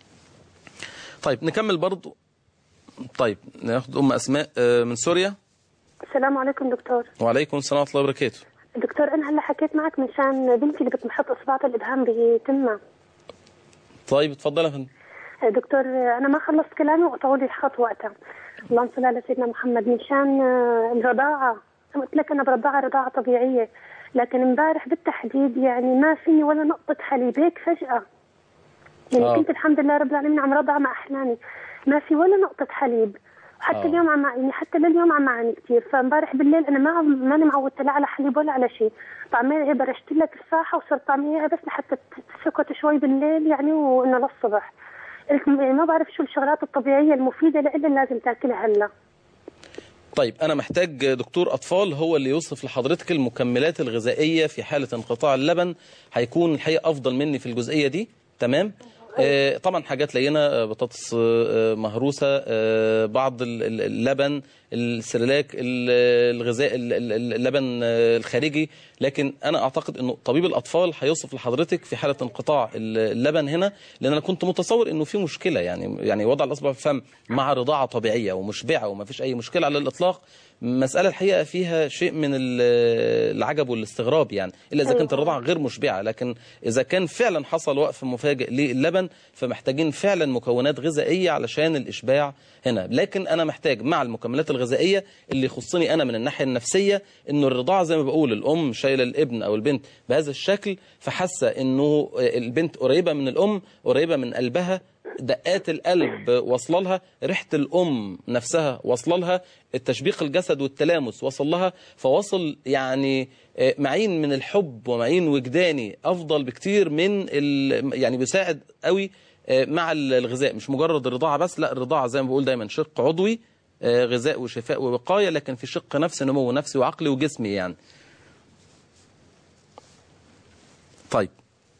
طيب نكمل برضو طيب ناخد أم أسماء آه، من سوريا السلام عليكم دكتور وعليكم السلام ورحمة الله وبركاته دكتور انا هلا حكيت معك من شان بنتي اللي بتحط اصبعها الابهام بتمها طيب اتفضل يا فندم دكتور انا ما خلصت كلامي وقطعوا لي الخط وقتها اللهم صل على سيدنا محمد من شان آه، الرضاعه أنا قلت لك انا برضعها رضاعه طبيعيه لكن امبارح بالتحديد يعني ما فيني ولا نقطه حليب هيك فجاه يعني آه. كنت الحمد لله رب العالمين عم رضع مع احلامي ما في ولا نقطه حليب حتى آه. اليوم عم يعني حتى لليوم عم اعاني كثير فامبارح بالليل انا ما ماني معودة لا على حليب ولا على شيء طعميها برشت لها تفاحه وصرت طعميها بس لحتى تسكت شوي بالليل يعني وانه للصبح قلت يعني ما بعرف شو الشغلات الطبيعيه المفيده لإلها اللي لازم تاكلها هلا طيب أنا محتاج دكتور أطفال هو اللي يوصف لحضرتك المكملات الغذائية في حالة انقطاع اللبن هيكون الحقيقة أفضل مني في الجزئية دي تمام آه، طبعا حاجات لينة آه، بطاطس آه، مهروسة آه، بعض ال- ال- اللبن السريلاك ال- الغذاء ال- ال- اللبن آه، الخارجي لكن أنا أعتقد أنه طبيب الأطفال هيوصف لحضرتك في حالة انقطاع ال- اللبن هنا لأن أنا كنت متصور أنه في مشكلة يعني يعني وضع الأصبع في الفم مع رضاعة طبيعية ومشبعة وما فيش أي مشكلة على الإطلاق مسألة الحقيقة فيها شيء من ال- العجب والاستغراب يعني إلا إذا كانت الرضاعة غير مشبعة لكن إذا كان فعلا حصل وقف مفاجئ للبن فمحتاجين فعلا مكونات غذائية علشان الإشباع هنا لكن أنا محتاج مع المكملات الغذائية اللي يخصني أنا من الناحية النفسية إنه الرضاعة زي ما بقول الأم شايلة الابن أو البنت بهذا الشكل فحاسة إنه البنت قريبة من الأم قريبة من قلبها دقات القلب واصله لها ريحه الام نفسها واصله لها التشبيق الجسد والتلامس وصل لها فوصل يعني آه، معين من الحب ومعين وجداني افضل بكتير من ال- يعني بيساعد قوي آه، مع ال- الغذاء مش مجرد الرضاعه بس لا الرضاعه زي ما بقول دايما شق عضوي آه، غذاء وشفاء ووقايه لكن في شق نفسي نمو نفسي وعقلي وجسمي يعني طيب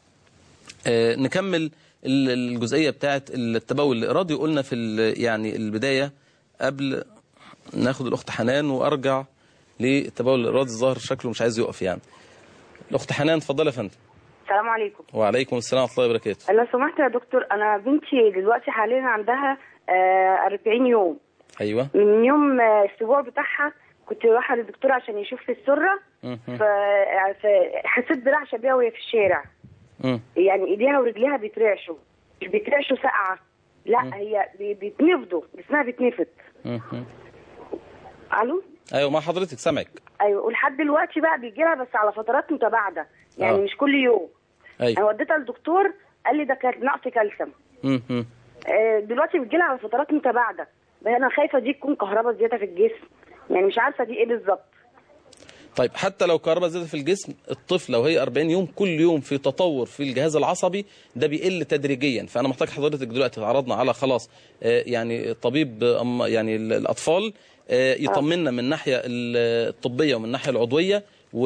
آه، نكمل ال- الجزئيه بتاعه التبول الارادي قلنا في ال- يعني البدايه قبل ناخد الاخت حنان وارجع للتبول الارادي الظاهر شكله مش عايز يقف يعني الاخت حنان اتفضلي يا فندم السلام عليكم وعليكم السلام ورحمه الله وبركاته لو سمحت يا دكتور انا بنتي دلوقتي حاليا عندها آه 40 يوم ايوه من يوم آه، الاسبوع بتاعها كنت رايحه للدكتور عشان يشوف في السره مم. ف- فحسيت برعشه بيها وهي في الشارع مم. يعني ايديها ورجليها بيترعشوا مش بيترعشوا ساقعه لا هي بي- بيتنفضوا جسمها بيتنفض مم. الو ايوه مع حضرتك سامعك ايوه ولحد دلوقتي بقى بيجي لها بس على فترات متباعده يعني آه. مش كل يوم انا ايوه وديتها للدكتور قال لي ده كانت نقص كالسيوم مم. مم. آه، دلوقتي بتجيلها على فترات متباعده بس انا خايفه دي تكون كهرباء زياده في الجسم يعني مش عارفه دي ايه بالظبط طيب حتى لو كهرباء زيادة في الجسم الطفل لو هي 40 يوم كل يوم في تطور في الجهاز العصبي ده بيقل تدريجيا فانا محتاج حضرتك دلوقتي عرضنا على خلاص آه، يعني طبيب آه، أم- يعني ال- الاطفال آه، يطمنا من الناحيه ال- الطبيه ومن الناحيه العضويه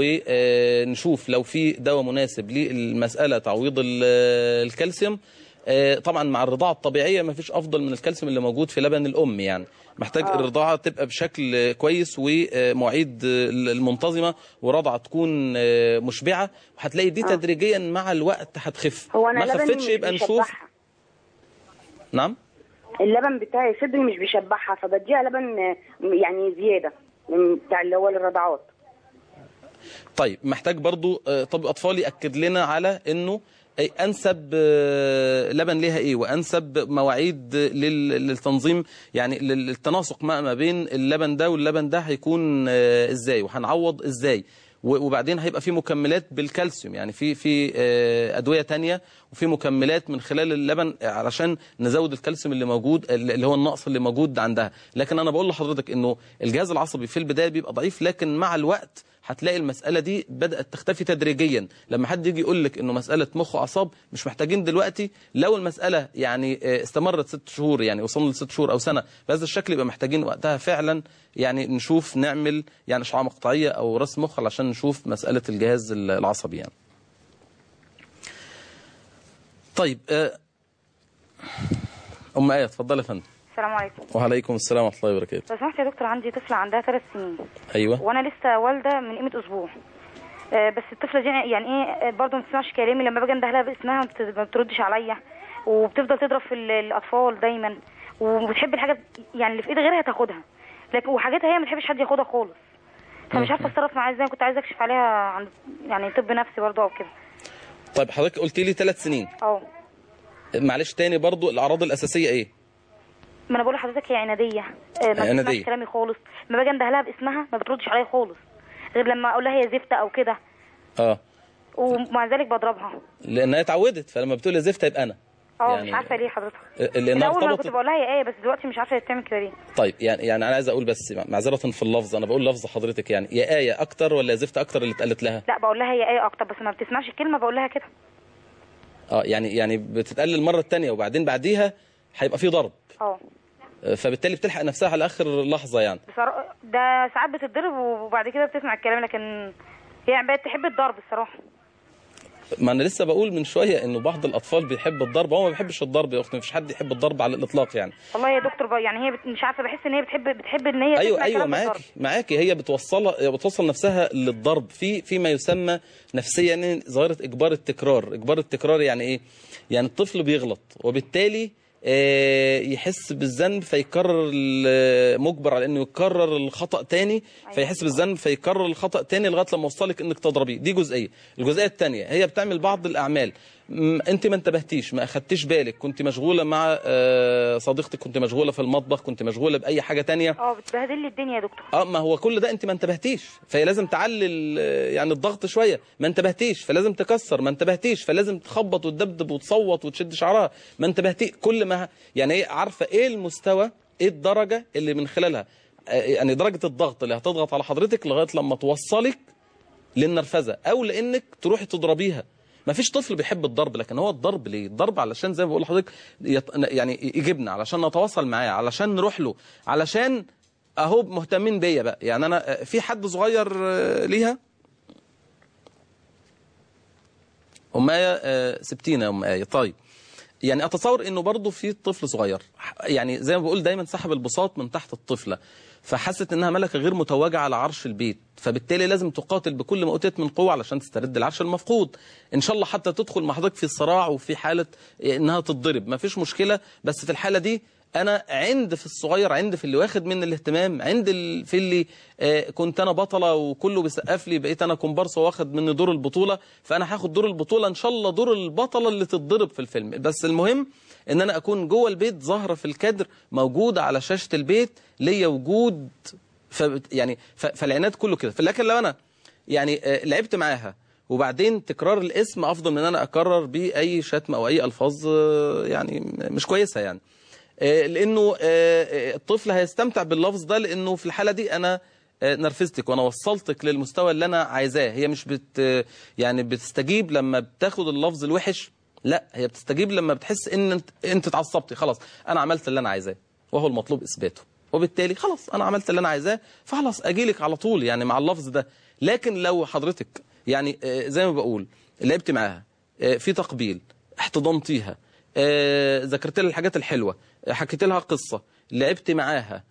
ونشوف لو في دواء مناسب للمساله تعويض ال- الكالسيوم آه، طبعا مع الرضاعه الطبيعيه ما فيش افضل من الكالسيوم اللي موجود في لبن الام يعني محتاج آه. الرضاعه تبقى بشكل كويس ومواعيد المنتظمه ورضعه تكون آه، مشبعه وهتلاقي دي تدريجيا مع الوقت هتخف هو انا ما لبني خفتش مش يبقى نشوف بيشبعها. نعم اللبن بتاعي صدري مش بيشبعها فبديها لبن آه، يعني زياده من بتاع اللي هو الرضعات طيب محتاج برضو آه، طبيب اطفال ياكد لنا على انه أي انسب آه، لبن ليها ايه وانسب مواعيد لل- للتنظيم يعني لل- للتناسق ما ما بين اللبن ده واللبن ده هيكون آه، ازاي وهنعوض ازاي و- وبعدين هيبقى في مكملات بالكالسيوم يعني في في آه، ادويه تانية وفي مكملات من خلال اللبن علشان نزود الكالسيوم اللي موجود اللي هو النقص اللي موجود عندها لكن انا بقول لحضرتك انه الجهاز العصبي في البدايه بيبقى ضعيف لكن مع الوقت هتلاقي المسألة دي بدأت تختفي تدريجيا لما حد يجي يقول لك انه مسألة مخ وأعصاب مش محتاجين دلوقتي لو المسألة يعني آه، استمرت ست شهور يعني وصلنا لست شهور أو سنة بهذا الشكل يبقى محتاجين وقتها فعلا يعني نشوف نعمل يعني إشعاع مقطعية أو رسم مخ علشان نشوف مسألة الجهاز العصبي يعني طيب آه، أم آية اتفضلي يا فندم السلام عليكم وعليكم السلام ورحمة الله وبركاته لو سمحت يا دكتور عندي طفلة عندها ثلاث سنين أيوه وانا لسه والدة من قيمة اسبوع آه، بس الطفلة دي يعني ايه آه، برضه ما بتسمعش كلامي لما باجي اندهلها باسمها ما بت- ما بتردش عليا وبتفضل تضرب في ال- الاطفال دايما وبتحب الحاجة يعني اللي في ايد غيرها تاخدها لكن وحاجاتها هي ما بتحبش حد ياخدها خالص فمش عارفة اتصرف معاها ازاي كنت عايزة اكشف عليها عن يعني طب نفسي برضه او كده طيب حضرتك قلت لي ثلاث سنين اه معلش تاني برضو الأعراض الأساسية إيه ما انا بقول لحضرتك هي عنادية آه، ما عنادية. بتسمعش كلامي خالص لما باجي اندهلها باسمها ما بتردش عليا خالص غير لما اقول لها هي زفته او كده اه ومع ذلك بضربها لانها اتعودت فلما بتقول لي زفت يبقى انا اه يعني- مش عارفه ليه حضرتك لانها الاول ما كنت ارتبطت بقول لها هي ايه بس دلوقتي مش عارفه هي بتعمل كده ليه طيب يعني يعني انا عايز اقول بس معذره في اللفظ انا بقول لفظ حضرتك يعني يا ايه اكتر ولا يا زفت اكتر اللي اتقالت لها لا بقول لها هي ايه اكتر بس ما بتسمعش الكلمه بقول لها كده اه يعني يعني بتتقال المره الثانيه وبعدين بعديها هيبقى في ضرب اه آه، فبالتالي بتلحق نفسها على اخر لحظه يعني بصراحه ده ساعات بتتضرب وبعد كده بتسمع الكلام لكن هي بقت تحب الضرب الصراحه ما انا لسه بقول من شويه انه بعض الاطفال بيحب الضرب هو ما بيحبش الضرب يا اختي مفيش حد يحب الضرب على الاطلاق يعني والله يا دكتور بقى يعني هي بت... مش عارفه بحس ان هي بتحب بتحب ان هي ايوه تسمع ايوه كلام بالضرب. معاكي معاكي هي بتوصل بتوصل نفسها للضرب في فيما يسمى نفسيا يعني ظاهره اجبار التكرار اجبار التكرار يعني ايه يعني الطفل بيغلط وبالتالي آه، يحس بالذنب فيكرر ال- مجبر على انه يكرر الخطا تاني فيحس بالذنب فيكرر الخطا تاني لغايه لما يوصلك انك تضربيه دي جزئيه الجزئيه الثانيه هي بتعمل بعض الاعمال م- انت ما انتبهتيش ما اخدتيش بالك كنت مشغوله مع آه، صديقتك كنت مشغوله في المطبخ كنت مشغوله باي حاجه تانية اه بتبهدل لي الدنيا يا دكتور اه ما هو كل ده انت ما انتبهتيش فهي لازم تعلل آه، يعني الضغط شويه ما انتبهتيش فلازم تكسر ما انتبهتيش فلازم تخبط وتدبدب وتصوت وتشد شعرها ما انتبهتي كل ما يعني هي عارفه ايه المستوى ايه الدرجه اللي من خلالها آه، يعني درجه الضغط اللي هتضغط على حضرتك لغايه لما توصلك للنرفزه او لانك تروحي تضربيها ما فيش طفل بيحب الضرب لكن هو الضرب ليه الضرب علشان زي ما بقول لحضرتك يط... يعني يجيبنا علشان نتواصل معاه علشان نروح له علشان اهو مهتمين بيا بقى يعني انا في حد صغير آه، ليها ام ايه آه، سبتينا يا ام ايه طيب يعني اتصور انه برضه في طفل صغير يعني زي ما بقول دايما سحب البساط من تحت الطفله فحست انها ملكه غير متوجه على عرش البيت فبالتالي لازم تقاتل بكل ما اوتيت من قوه علشان تسترد العرش المفقود ان شاء الله حتى تدخل مع حضرتك في صراع وفي حاله انها تتضرب ما فيش مشكله بس في الحاله دي انا عند في الصغير عند في اللي واخد مني الاهتمام عند ال- في اللي آه، كنت انا بطله وكله بيسقف لي بقيت انا كومبارس واخد مني دور البطوله فانا هاخد دور البطوله ان شاء الله دور البطله اللي تتضرب في الفيلم بس المهم ان انا اكون جوه البيت ظاهره في الكادر موجوده على شاشه البيت ليا وجود ف يعني ف- فالعناد كله كده لكن لو انا يعني آه، لعبت معاها وبعدين تكرار الاسم افضل من ان انا اكرر بيه اي شتم او اي الفاظ آه، يعني مش كويسه يعني آه، لانه آه، آه، الطفل هيستمتع باللفظ ده لانه في الحاله دي انا آه، نرفزتك وانا وصلتك للمستوى اللي انا عايزاه هي مش بت يعني بتستجيب لما بتاخد اللفظ الوحش لا هي بتستجيب لما بتحس ان انت, انت اتعصبتي خلاص انا عملت اللي انا عايزاه وهو المطلوب اثباته وبالتالي خلاص انا عملت اللي انا عايزاه فخلاص اجيلك على طول يعني مع اللفظ ده لكن لو حضرتك يعني آه، زي ما بقول لعبت معاها آه، في تقبيل احتضنتيها آه، ذكرت لها الحاجات الحلوه آه، حكيت لها قصه لعبت معاها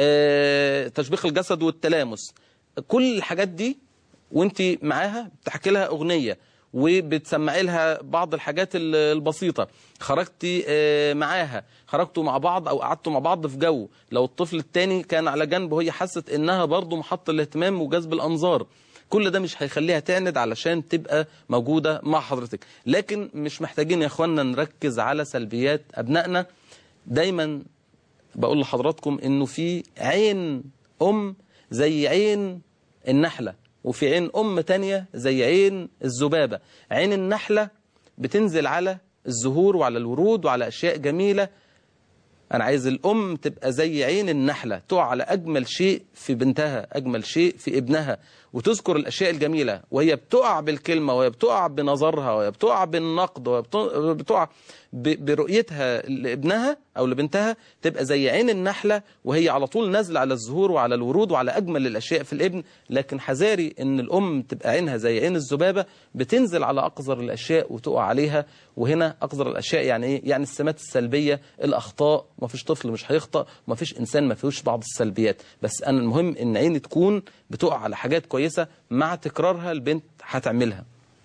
آه، تشبيخ الجسد والتلامس كل الحاجات دي وانت معاها بتحكي لها اغنيه وبتسمعي لها بعض الحاجات ال- البسيطه خرجتي آه، معاها خرجتوا مع بعض او قعدتوا مع بعض في جو لو الطفل التاني كان على جنب وهي حست انها برضه محط الاهتمام وجذب الانظار كل ده مش هيخليها تعند علشان تبقى موجودة مع حضرتك لكن مش محتاجين يا اخوانا نركز على سلبيات ابنائنا دايما بقول لحضراتكم انه في عين ام زي عين النحلة وفي عين ام تانية زي عين الذبابة عين النحلة بتنزل على الزهور وعلى الورود وعلى اشياء جميلة أنا عايز الأم تبقى زي عين النحلة تقع على أجمل شيء في بنتها أجمل شيء في ابنها وتذكر الأشياء الجميلة وهي بتقع بالكلمة وهي بتقع بنظرها وهي بتقع بالنقد وهي بت- بتقع ب- برؤيتها لابنها أو لبنتها تبقى زي عين النحلة وهي على طول نازلة على الزهور وعلى الورود وعلى أجمل الأشياء في الابن لكن حذاري إن الأم تبقى عينها زي عين الذبابة بتنزل على أقذر الأشياء وتقع عليها وهنا أقذر الأشياء يعني إيه؟ يعني السمات السلبية الأخطاء ما فيش طفل مش هيخطأ وما فيش إنسان ما فيهوش بعض السلبيات بس أنا المهم إن عيني تكون بتقع على حاجات كويسة مع تكرارها البنت هتعملها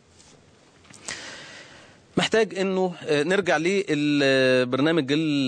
محتاج انه آه، نرجع للبرنامج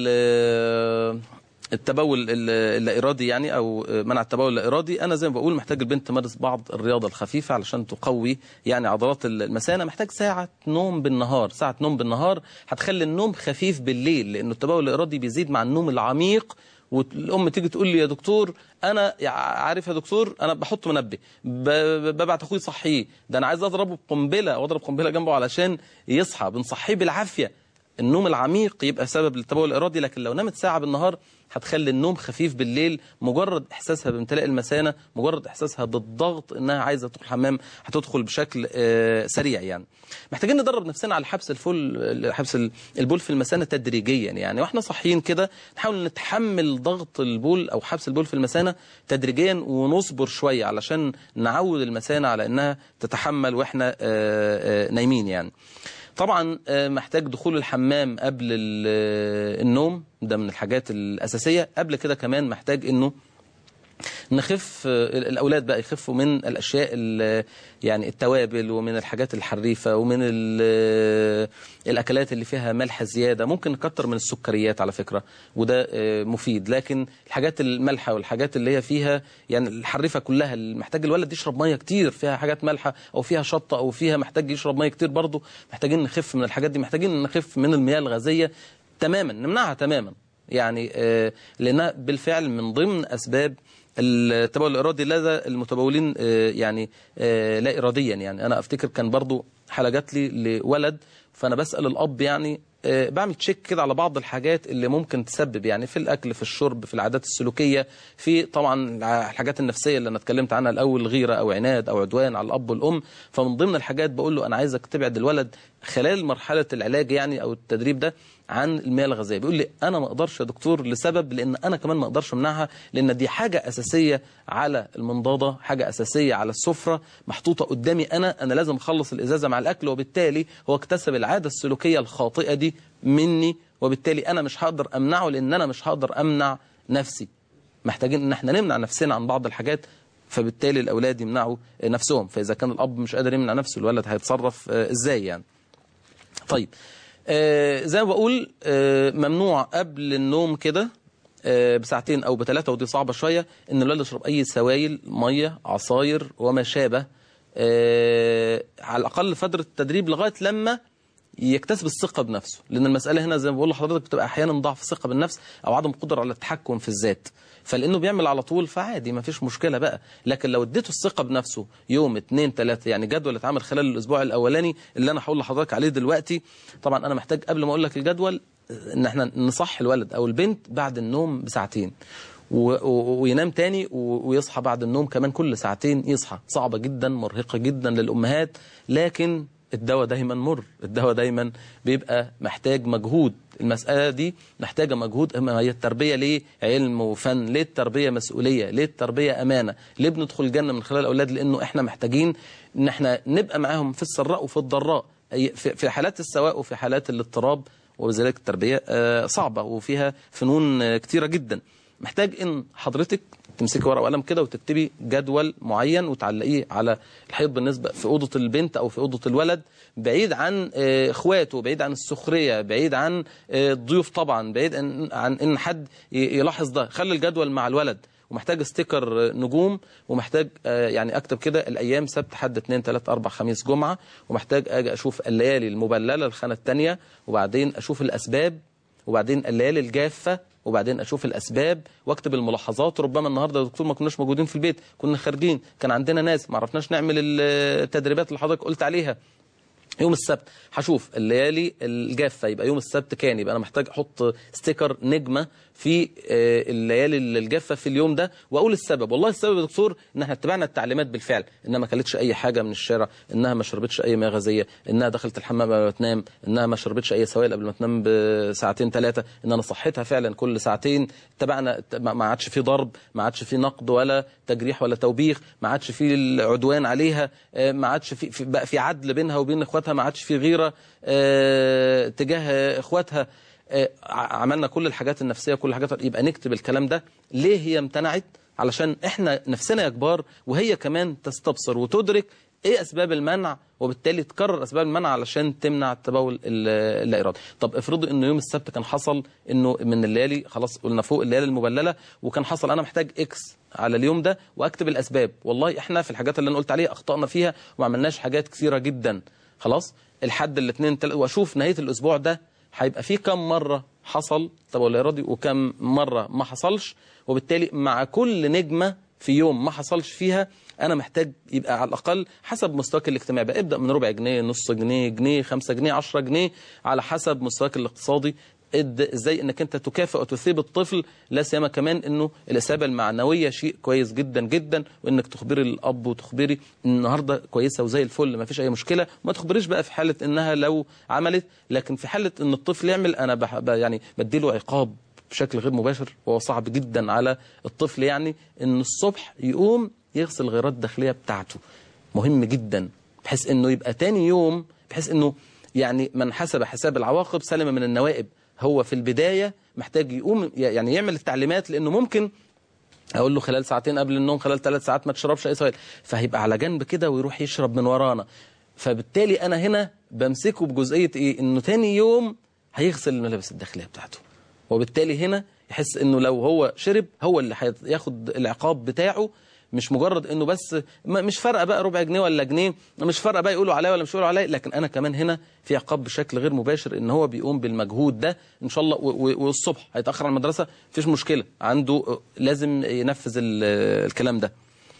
التبول ال- اللا ارادي يعني او آه، منع التبول اللا ارادي انا زي ما بقول محتاج البنت تمارس بعض الرياضه الخفيفه علشان تقوي يعني عضلات المثانه محتاج ساعه نوم بالنهار ساعه نوم بالنهار هتخلي النوم خفيف بالليل لانه التبول الارادي بيزيد مع النوم العميق والام تيجي تقول لي يا دكتور انا يع- عارف يا دكتور انا بحط منبه ب- ب- ببعت اخوي صحيه ده انا عايز اضربه بقنبله واضرب قنبله جنبه علشان يصحى بنصحيه بالعافيه النوم العميق يبقى سبب للتبول الارادي لكن لو نامت ساعه بالنهار هتخلي النوم خفيف بالليل مجرد احساسها بامتلاء المثانه مجرد احساسها بالضغط انها عايزه تدخل الحمام هتدخل بشكل آه، سريع يعني محتاجين ندرب نفسنا على حبس الفول حبس ال- البول في المثانه تدريجيا يعني واحنا صاحيين كده نحاول نتحمل ضغط البول او حبس البول في المثانه تدريجيا ونصبر شويه علشان نعود المثانه على انها تتحمل واحنا آه، آه، نايمين يعني طبعا آه، محتاج دخول الحمام قبل ال- آه، النوم ده من الحاجات الأساسية قبل كده كمان محتاج انه نخف الاولاد بقى يخفوا من الاشياء ال- يعني التوابل ومن الحاجات الحريفه ومن ال- الاكلات اللي فيها ملح زياده ممكن نكتر من السكريات على فكره وده آه، مفيد لكن الحاجات المالحه والحاجات اللي هي فيها يعني الحريفه كلها اللي محتاج الولد يشرب ميه كتير فيها حاجات مالحه او فيها شطه او فيها محتاج يشرب ميه كتير برضه محتاجين نخف من الحاجات دي محتاجين نخف من المياه الغازيه تماما نمنعها تماما يعني آه، لانها بالفعل من ضمن اسباب التبول الارادي لدى المتبولين آه، يعني آه، لا اراديا يعني انا افتكر كان برضو حاله جات لي لولد فانا بسال الاب يعني آه، بعمل تشيك كده على بعض الحاجات اللي ممكن تسبب يعني في الاكل في الشرب في العادات السلوكيه في طبعا الحاجات النفسيه اللي انا اتكلمت عنها الاول غيره او عناد او عدوان على الاب والام فمن ضمن الحاجات بقول له انا عايزك تبعد الولد خلال مرحله العلاج يعني او التدريب ده عن المياه الغازيه بيقول لي انا ما اقدرش يا دكتور لسبب لان انا كمان ما اقدرش امنعها لان دي حاجه اساسيه على المنضده حاجه اساسيه على السفره محطوطه قدامي انا انا لازم اخلص الازازه مع الاكل وبالتالي هو اكتسب العاده السلوكيه الخاطئه دي مني وبالتالي انا مش هقدر امنعه لان انا مش هقدر امنع نفسي محتاجين ان احنا نمنع نفسنا عن بعض الحاجات فبالتالي الاولاد يمنعوا نفسهم فاذا كان الاب مش قادر يمنع نفسه الولد هيتصرف آه، ازاي يعني طيب آه زي ما بقول آه ممنوع قبل النوم كده آه بساعتين او بثلاثه ودي صعبه شويه ان الولد يشرب اي سوائل ميه عصاير وما شابه آه على الاقل فتره التدريب لغايه لما يكتسب الثقه بنفسه لان المساله هنا زي ما بقول لحضرتك بتبقى احيانا ضعف ثقه بالنفس او عدم قدره على التحكم في الذات فلانه بيعمل على طول فعادي ما فيش مشكله بقى لكن لو اديته الثقه بنفسه يوم اتنين تلاته يعني جدول اتعمل خلال الاسبوع الاولاني اللي انا هقول لحضرتك عليه دلوقتي طبعا انا محتاج قبل ما اقول لك الجدول ان احنا نصح الولد او البنت بعد النوم بساعتين و- و- وينام تاني و- ويصحى بعد النوم كمان كل ساعتين يصحى صعبة جدا مرهقة جدا للأمهات لكن الدواء دايما مر الدواء دايما بيبقى محتاج مجهود المسألة دي محتاجة مجهود أما هي التربية ليه علم وفن ليه التربية مسؤولية ليه التربية أمانة ليه بندخل الجنة من خلال الأولاد لأنه إحنا محتاجين إن إحنا نبقى معاهم في السراء وفي الضراء أي- في في حالات السواء وفي حالات الاضطراب وبذلك التربية آه، صعبة وفيها فنون آه، كتيرة جدا محتاج ان حضرتك تمسكي ورقه وقلم كده وتكتبي جدول معين وتعلقيه على الحيط بالنسبه في اوضه البنت او في اوضه الولد بعيد عن آه، اخواته بعيد عن السخريه بعيد عن آه، الضيوف طبعا بعيد عن عن ان حد ي- يلاحظ ده خلي الجدول مع الولد ومحتاج ستيكر آه، نجوم ومحتاج آه، يعني اكتب كده الايام سبت حد اثنين ثلاث اربع خميس جمعه ومحتاج اجي اشوف الليالي المبلله الخانه الثانيه وبعدين اشوف الاسباب وبعدين الليالي الجافة وبعدين اشوف الاسباب واكتب الملاحظات ربما النهارده يا دكتور ما كناش موجودين في البيت كنا خارجين كان عندنا ناس ما عرفناش نعمل التدريبات اللي حضرتك قلت عليها يوم السبت هشوف الليالي الجافه يبقى يوم السبت كان يبقى انا محتاج احط ستيكر نجمه في آه، الليالي الجافه في اليوم ده واقول السبب والله السبب يا دكتور ان احنا اتبعنا التعليمات بالفعل انها ما كلتش اي حاجه من الشارع انها ما شربتش اي مياه غازيه انها دخلت الحمام قبل ما تنام انها ما شربتش اي سوائل قبل ما تنام بساعتين ثلاثه ان انا صحيتها فعلا كل ساعتين اتبعنا ما ما عادش في ضرب ما عادش في نقد ولا تجريح ولا توبيخ ما عادش في العدوان عليها آه، ما عادش في في- بقى في عدل بينها وبين اخواتها ما عادش في غيره آه، تجاه اخواتها آه، ع- عملنا كل الحاجات النفسيه كل الحاجات يبقى نكتب الكلام ده ليه هي امتنعت علشان احنا نفسنا يا كبار وهي كمان تستبصر وتدرك ايه اسباب المنع وبالتالي تكرر اسباب المنع علشان تمنع التبول ال- اللا ارادي طب افرضوا انه يوم السبت كان حصل انه من الليالي خلاص قلنا فوق الليالي المبلله وكان حصل انا محتاج اكس على اليوم ده واكتب الاسباب والله احنا في الحاجات اللي انا قلت عليها اخطانا فيها وما عملناش حاجات كثيره جدا خلاص الحد الاثنين تل... واشوف نهايه الاسبوع ده هيبقى في كم مره حصل تبول ارادي وكم مره ما حصلش وبالتالي مع كل نجمه في يوم ما حصلش فيها انا محتاج يبقى على الاقل حسب مستواك الاجتماعي بقى ابدا من ربع جنيه نص جنيه جنيه خمسة جنيه عشرة جنيه على حسب مستواك الاقتصادي اد- ازاي انك انت تكافئ وتثيب الطفل لا سيما كمان انه الاثابه المعنويه شيء كويس جدا جدا وانك تخبري الاب وتخبري إن النهارده كويسه وزي الفل ما فيش اي مشكله ما تخبريش بقى في حاله انها لو عملت لكن في حاله ان الطفل يعمل انا بح ب- يعني بديله عقاب بشكل غير مباشر وهو صعب جدا على الطفل يعني ان الصبح يقوم يغسل الغيرات الداخليه بتاعته مهم جدا بحيث انه يبقى تاني يوم بحيث انه يعني من حسب حساب العواقب سلم من النوائب هو في البدايه محتاج يقوم يعني يعمل التعليمات لانه ممكن اقول له خلال ساعتين قبل النوم خلال ثلاث ساعات ما تشربش اي سوائل فهيبقى على جنب كده ويروح يشرب من ورانا فبالتالي انا هنا بمسكه بجزئيه ايه انه تاني يوم هيغسل الملابس الداخليه بتاعته وبالتالي هنا يحس انه لو هو شرب هو اللي هياخد العقاب بتاعه مش مجرد انه بس ما- مش فارقه بقى ربع جنيه ولا جنيه مش فارقه بقى يقولوا عليا ولا مش يقولوا عليا لكن انا كمان هنا في عقاب بشكل غير مباشر ان هو بيقوم بالمجهود ده ان شاء الله و- و- والصبح هيتاخر على المدرسه مفيش مشكله عنده لازم ينفذ ال- الكلام ده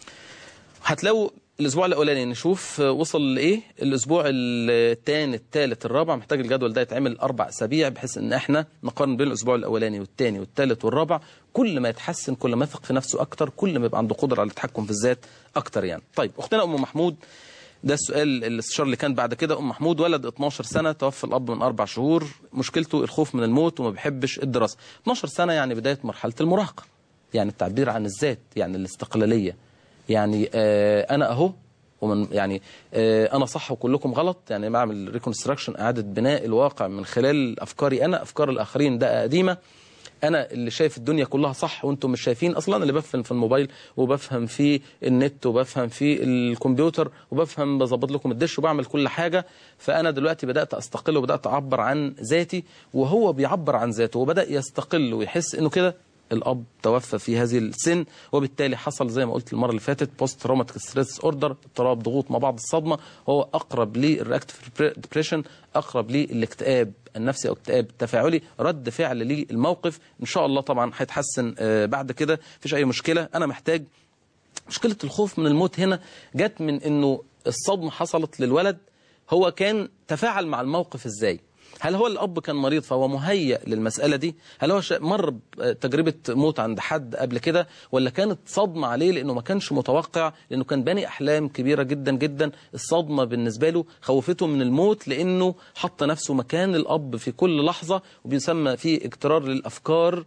هتلاقوا الاسبوع الاولاني نشوف وصل لايه الاسبوع الثاني الثالث الرابع محتاج الجدول ده يتعمل اربع اسابيع بحيث ان احنا نقارن بين الاسبوع الاولاني والثاني والثالث والرابع كل ما يتحسن كل ما يثق في نفسه اكتر كل ما يبقى عنده قدره على التحكم في الذات اكتر يعني طيب اختنا ام محمود ده السؤال الاستشار اللي كان بعد كده ام محمود ولد 12 سنه توفى الاب من اربع شهور مشكلته الخوف من الموت وما بيحبش الدراسه 12 سنه يعني بدايه مرحله المراهقه يعني التعبير عن الذات يعني الاستقلاليه يعني آه انا اهو ومن يعني آه انا صح وكلكم غلط يعني بعمل ريكونستراكشن اعاده بناء الواقع من خلال افكاري انا افكار الاخرين ده قديمه انا اللي شايف الدنيا كلها صح وانتم مش شايفين اصلا أنا اللي بفهم في الموبايل وبفهم في النت وبفهم في الكمبيوتر وبفهم بظبط لكم الدش وبعمل كل حاجه فانا دلوقتي بدات استقل وبدات اعبر عن ذاتي وهو بيعبر عن ذاته وبدا يستقل ويحس انه كده الاب توفى في هذه السن وبالتالي حصل زي ما قلت المره اللي فاتت بوست تروماتيك ستريس اوردر اضطراب ضغوط ما بعد الصدمه هو اقرب للرياكتيف ديبريشن اقرب للاكتئاب النفسي او اكتئاب تفاعلي رد فعل للموقف ان شاء الله طبعا هيتحسن آه، بعد كده مفيش اي مشكله انا محتاج مشكله الخوف من الموت هنا جت من انه الصدمه حصلت للولد هو كان تفاعل مع الموقف ازاي هل هو الاب كان مريض فهو مهيأ للمساله دي هل هو شا- مر بتجربه موت عند حد قبل كده ولا كانت صدمه عليه لانه ما كانش متوقع لانه كان باني احلام كبيره جدا جدا الصدمه بالنسبه له خوفته من الموت لانه حط نفسه مكان الاب في كل لحظه وبيسمى فيه اجترار للافكار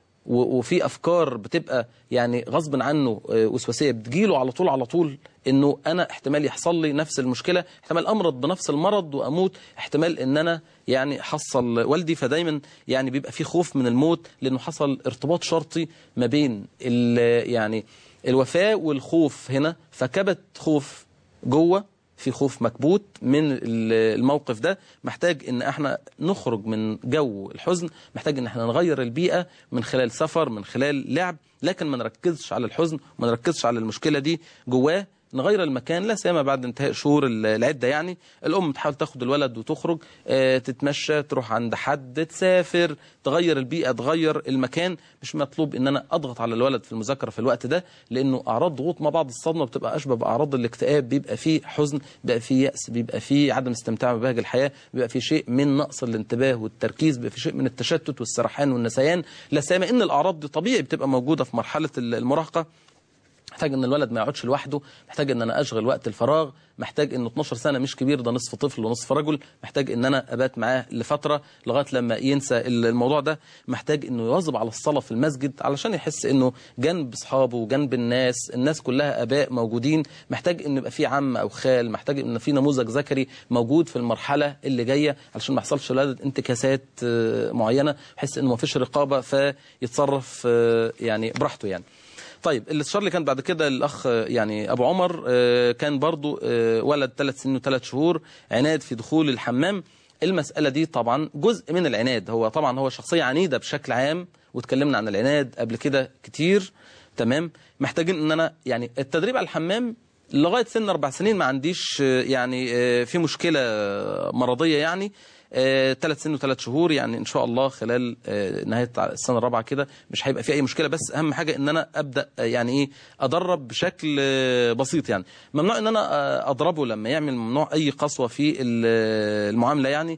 و- وفي افكار بتبقى يعني غصب عنه آه، وسواسيه بتجيله على طول على طول انه انا احتمال يحصل لي نفس المشكله احتمال امرض بنفس المرض واموت احتمال ان انا يعني حصل والدي فدايما يعني بيبقى في خوف من الموت لانه حصل ارتباط شرطي ما بين ال- يعني الوفاه والخوف هنا فكبت خوف جوه في خوف مكبوت من ال- الموقف ده محتاج ان احنا نخرج من جو الحزن محتاج ان احنا نغير البيئة من خلال سفر من خلال لعب لكن ما نركزش على الحزن وما نركزش على المشكلة دي جواه نغير المكان لا سيما بعد انتهاء شهور ال- العدة يعني الأم تحاول تاخد الولد وتخرج آه، تتمشى تروح عند حد تسافر تغير البيئة تغير المكان مش مطلوب ان انا اضغط على الولد في المذاكرة في الوقت ده لانه اعراض ضغوط ما بعد الصدمة بتبقى اشبه باعراض الاكتئاب بيبقى فيه حزن بيبقى فيه يأس بيبقى فيه عدم استمتاع ببهج الحياة بيبقى فيه شيء من نقص الانتباه والتركيز بيبقى فيه شيء من التشتت والسرحان والنسيان لا سيما ان الاعراض دي طبيعي بتبقى موجودة في مرحلة المراهقة محتاج ان الولد ما يقعدش لوحده محتاج ان انا اشغل وقت الفراغ محتاج انه 12 سنه مش كبير ده نصف طفل ونصف رجل محتاج ان انا ابات معاه لفتره لغايه لما ينسى الموضوع ده محتاج انه يواظب على الصلاه في المسجد علشان يحس انه جنب اصحابه وجنب الناس الناس كلها اباء موجودين محتاج ان يبقى في عم او خال محتاج ان في نموذج ذكري موجود في المرحله اللي جايه علشان ما يحصلش الولد انتكاسات آه، معينه يحس انه ما فيش رقابه فيتصرف آه، يعني براحته يعني طيب الاستشار اللي كان بعد كده الاخ آه، يعني ابو عمر آه، كان برضو آه، ولد ثلاث سنين وثلاث شهور عناد في دخول الحمام المسألة دي طبعا جزء من العناد هو طبعا هو شخصية عنيدة بشكل عام واتكلمنا عن العناد قبل كده كتير تمام محتاجين ان انا يعني التدريب على الحمام لغاية سن أربع سنين ما عنديش آه، يعني آه، في مشكلة مرضية يعني ثلاث سنين وثلاث شهور يعني ان شاء الله خلال آه، نهايه السنه الرابعه كده مش هيبقى في اي مشكله بس اهم حاجه ان انا ابدا آه، يعني ايه ادرب بشكل آه، بسيط يعني ممنوع ان انا آه، اضربه لما يعمل ممنوع اي قسوه في ال- المعامله يعني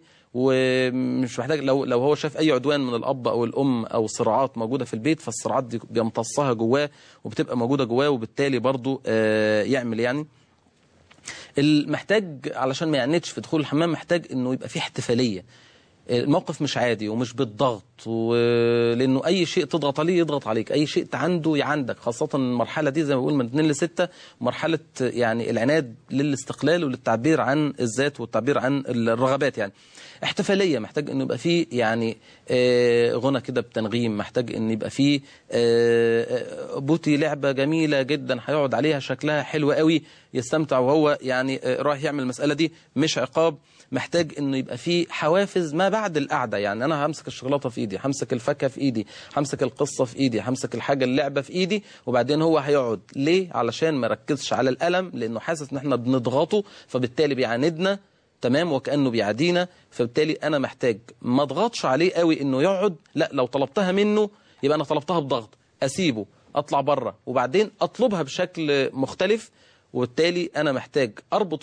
ومش محتاج لو لو هو شاف اي عدوان من الاب او الام او صراعات موجوده في البيت فالصراعات دي بيمتصها جواه وبتبقى موجوده جواه وبالتالي برضو آه، يعمل يعني المحتاج علشان ما يعنتش في دخول الحمام محتاج انه يبقى فيه احتفاليه الموقف مش عادي ومش بالضغط ولانه اي شيء تضغط عليه يضغط عليك اي شيء عنده يعندك خاصه المرحله دي زي ما بقول من 2 ل 6 مرحله يعني العناد للاستقلال وللتعبير عن الذات والتعبير عن الرغبات يعني احتفاليه محتاج انه يبقى فيه يعني آه، غنى كده بتنغيم محتاج ان يبقى فيه آه، آه، بوتي لعبه جميله جدا هيقعد عليها شكلها حلو قوي يستمتع وهو يعني آه، رايح يعمل المساله دي مش عقاب محتاج انه يبقى فيه حوافز ما بعد القعده يعني انا همسك الشوكولاته في ايدي همسك الفاكهه في ايدي همسك القصه في ايدي همسك الحاجه اللعبه في ايدي وبعدين هو هيقعد ليه علشان ما يركزش على الالم لانه حاسس ان احنا بنضغطه فبالتالي بيعاندنا تمام وكانه بيعادينا فبالتالي انا محتاج ما اضغطش عليه قوي انه يقعد لا لو طلبتها منه يبقى انا طلبتها بضغط اسيبه اطلع بره وبعدين اطلبها بشكل مختلف وبالتالي انا محتاج اربط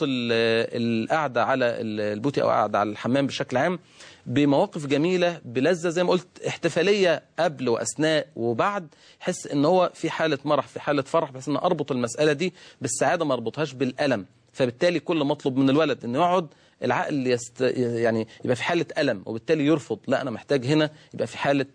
ال- القعده على ال- البوتي او قعده على الحمام بشكل عام بمواقف جميله بلذه زي ما قلت احتفاليه قبل واثناء وبعد حس ان هو في حاله مرح في حاله فرح بحيث ان اربط المساله دي بالسعاده ما اربطهاش بالالم فبالتالي كل ما اطلب من الولد انه يقعد العقل يست يعني يبقى في حاله الم وبالتالي يرفض لا انا محتاج هنا يبقى في حاله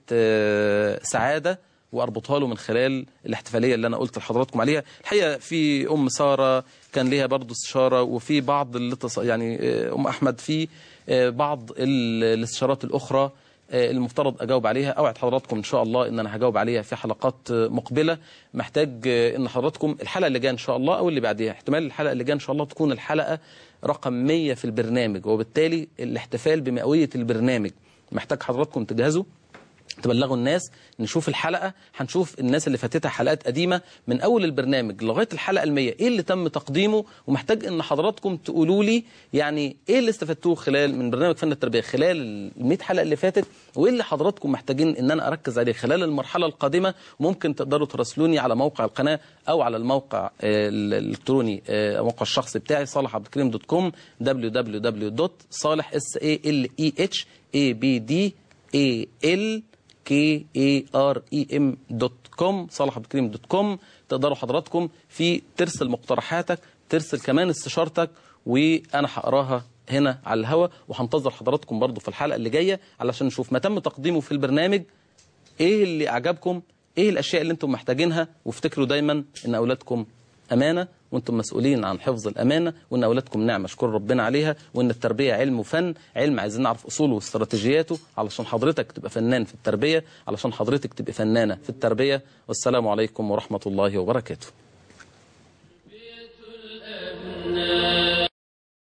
آه، سعاده واربطها له من خلال الاحتفاليه اللي انا قلت لحضراتكم عليها الحقيقه في ام ساره كان ليها برضه استشاره وفي بعض الاتص... يعني آه، ام احمد في آه، بعض ال- الاستشارات الاخرى آه، المفترض اجاوب عليها اوعد حضراتكم ان شاء الله ان انا هجاوب عليها في حلقات آه، مقبله محتاج آه، ان حضراتكم الحلقه اللي جايه ان شاء الله او اللي بعديها احتمال الحلقه اللي جايه ان شاء الله تكون الحلقه رقم 100 في البرنامج وبالتالي الاحتفال بمئويه البرنامج محتاج حضراتكم تجهزوا تبلغوا الناس نشوف الحلقة هنشوف الناس اللي فاتتها حلقات قديمة من أول البرنامج لغاية الحلقة المية إيه اللي تم تقديمه ومحتاج إن حضراتكم تقولوا لي يعني إيه اللي استفدتوه خلال من برنامج فن التربية خلال ال 100 حلقة اللي فاتت وإيه اللي حضراتكم محتاجين إن أنا أركز عليه خلال المرحلة القادمة وممكن تقدروا تراسلوني على موقع القناة أو على الموقع آه، الإلكتروني آه، موقع الشخصي بتاعي صالح عبد الكريم دوت كوم www.صالح s a l e h a b d a l k a r e m دوت كوم صالح عبد الكريم دوت كوم تقدروا حضراتكم في ترسل مقترحاتك ترسل كمان استشارتك وانا هقراها هنا على الهوا وهنتظر حضراتكم برضو في الحلقه اللي جايه علشان نشوف ما تم تقديمه في البرنامج ايه اللي اعجبكم ايه الاشياء اللي انتم محتاجينها وافتكروا دايما ان اولادكم امانه وانتم مسؤولين عن حفظ الامانه وان اولادكم نعمه اشكر ربنا عليها وان التربيه علم وفن علم عايزين نعرف اصوله واستراتيجياته علشان حضرتك تبقى فنان في التربيه علشان حضرتك تبقى فنانه في التربيه والسلام عليكم ورحمه الله وبركاته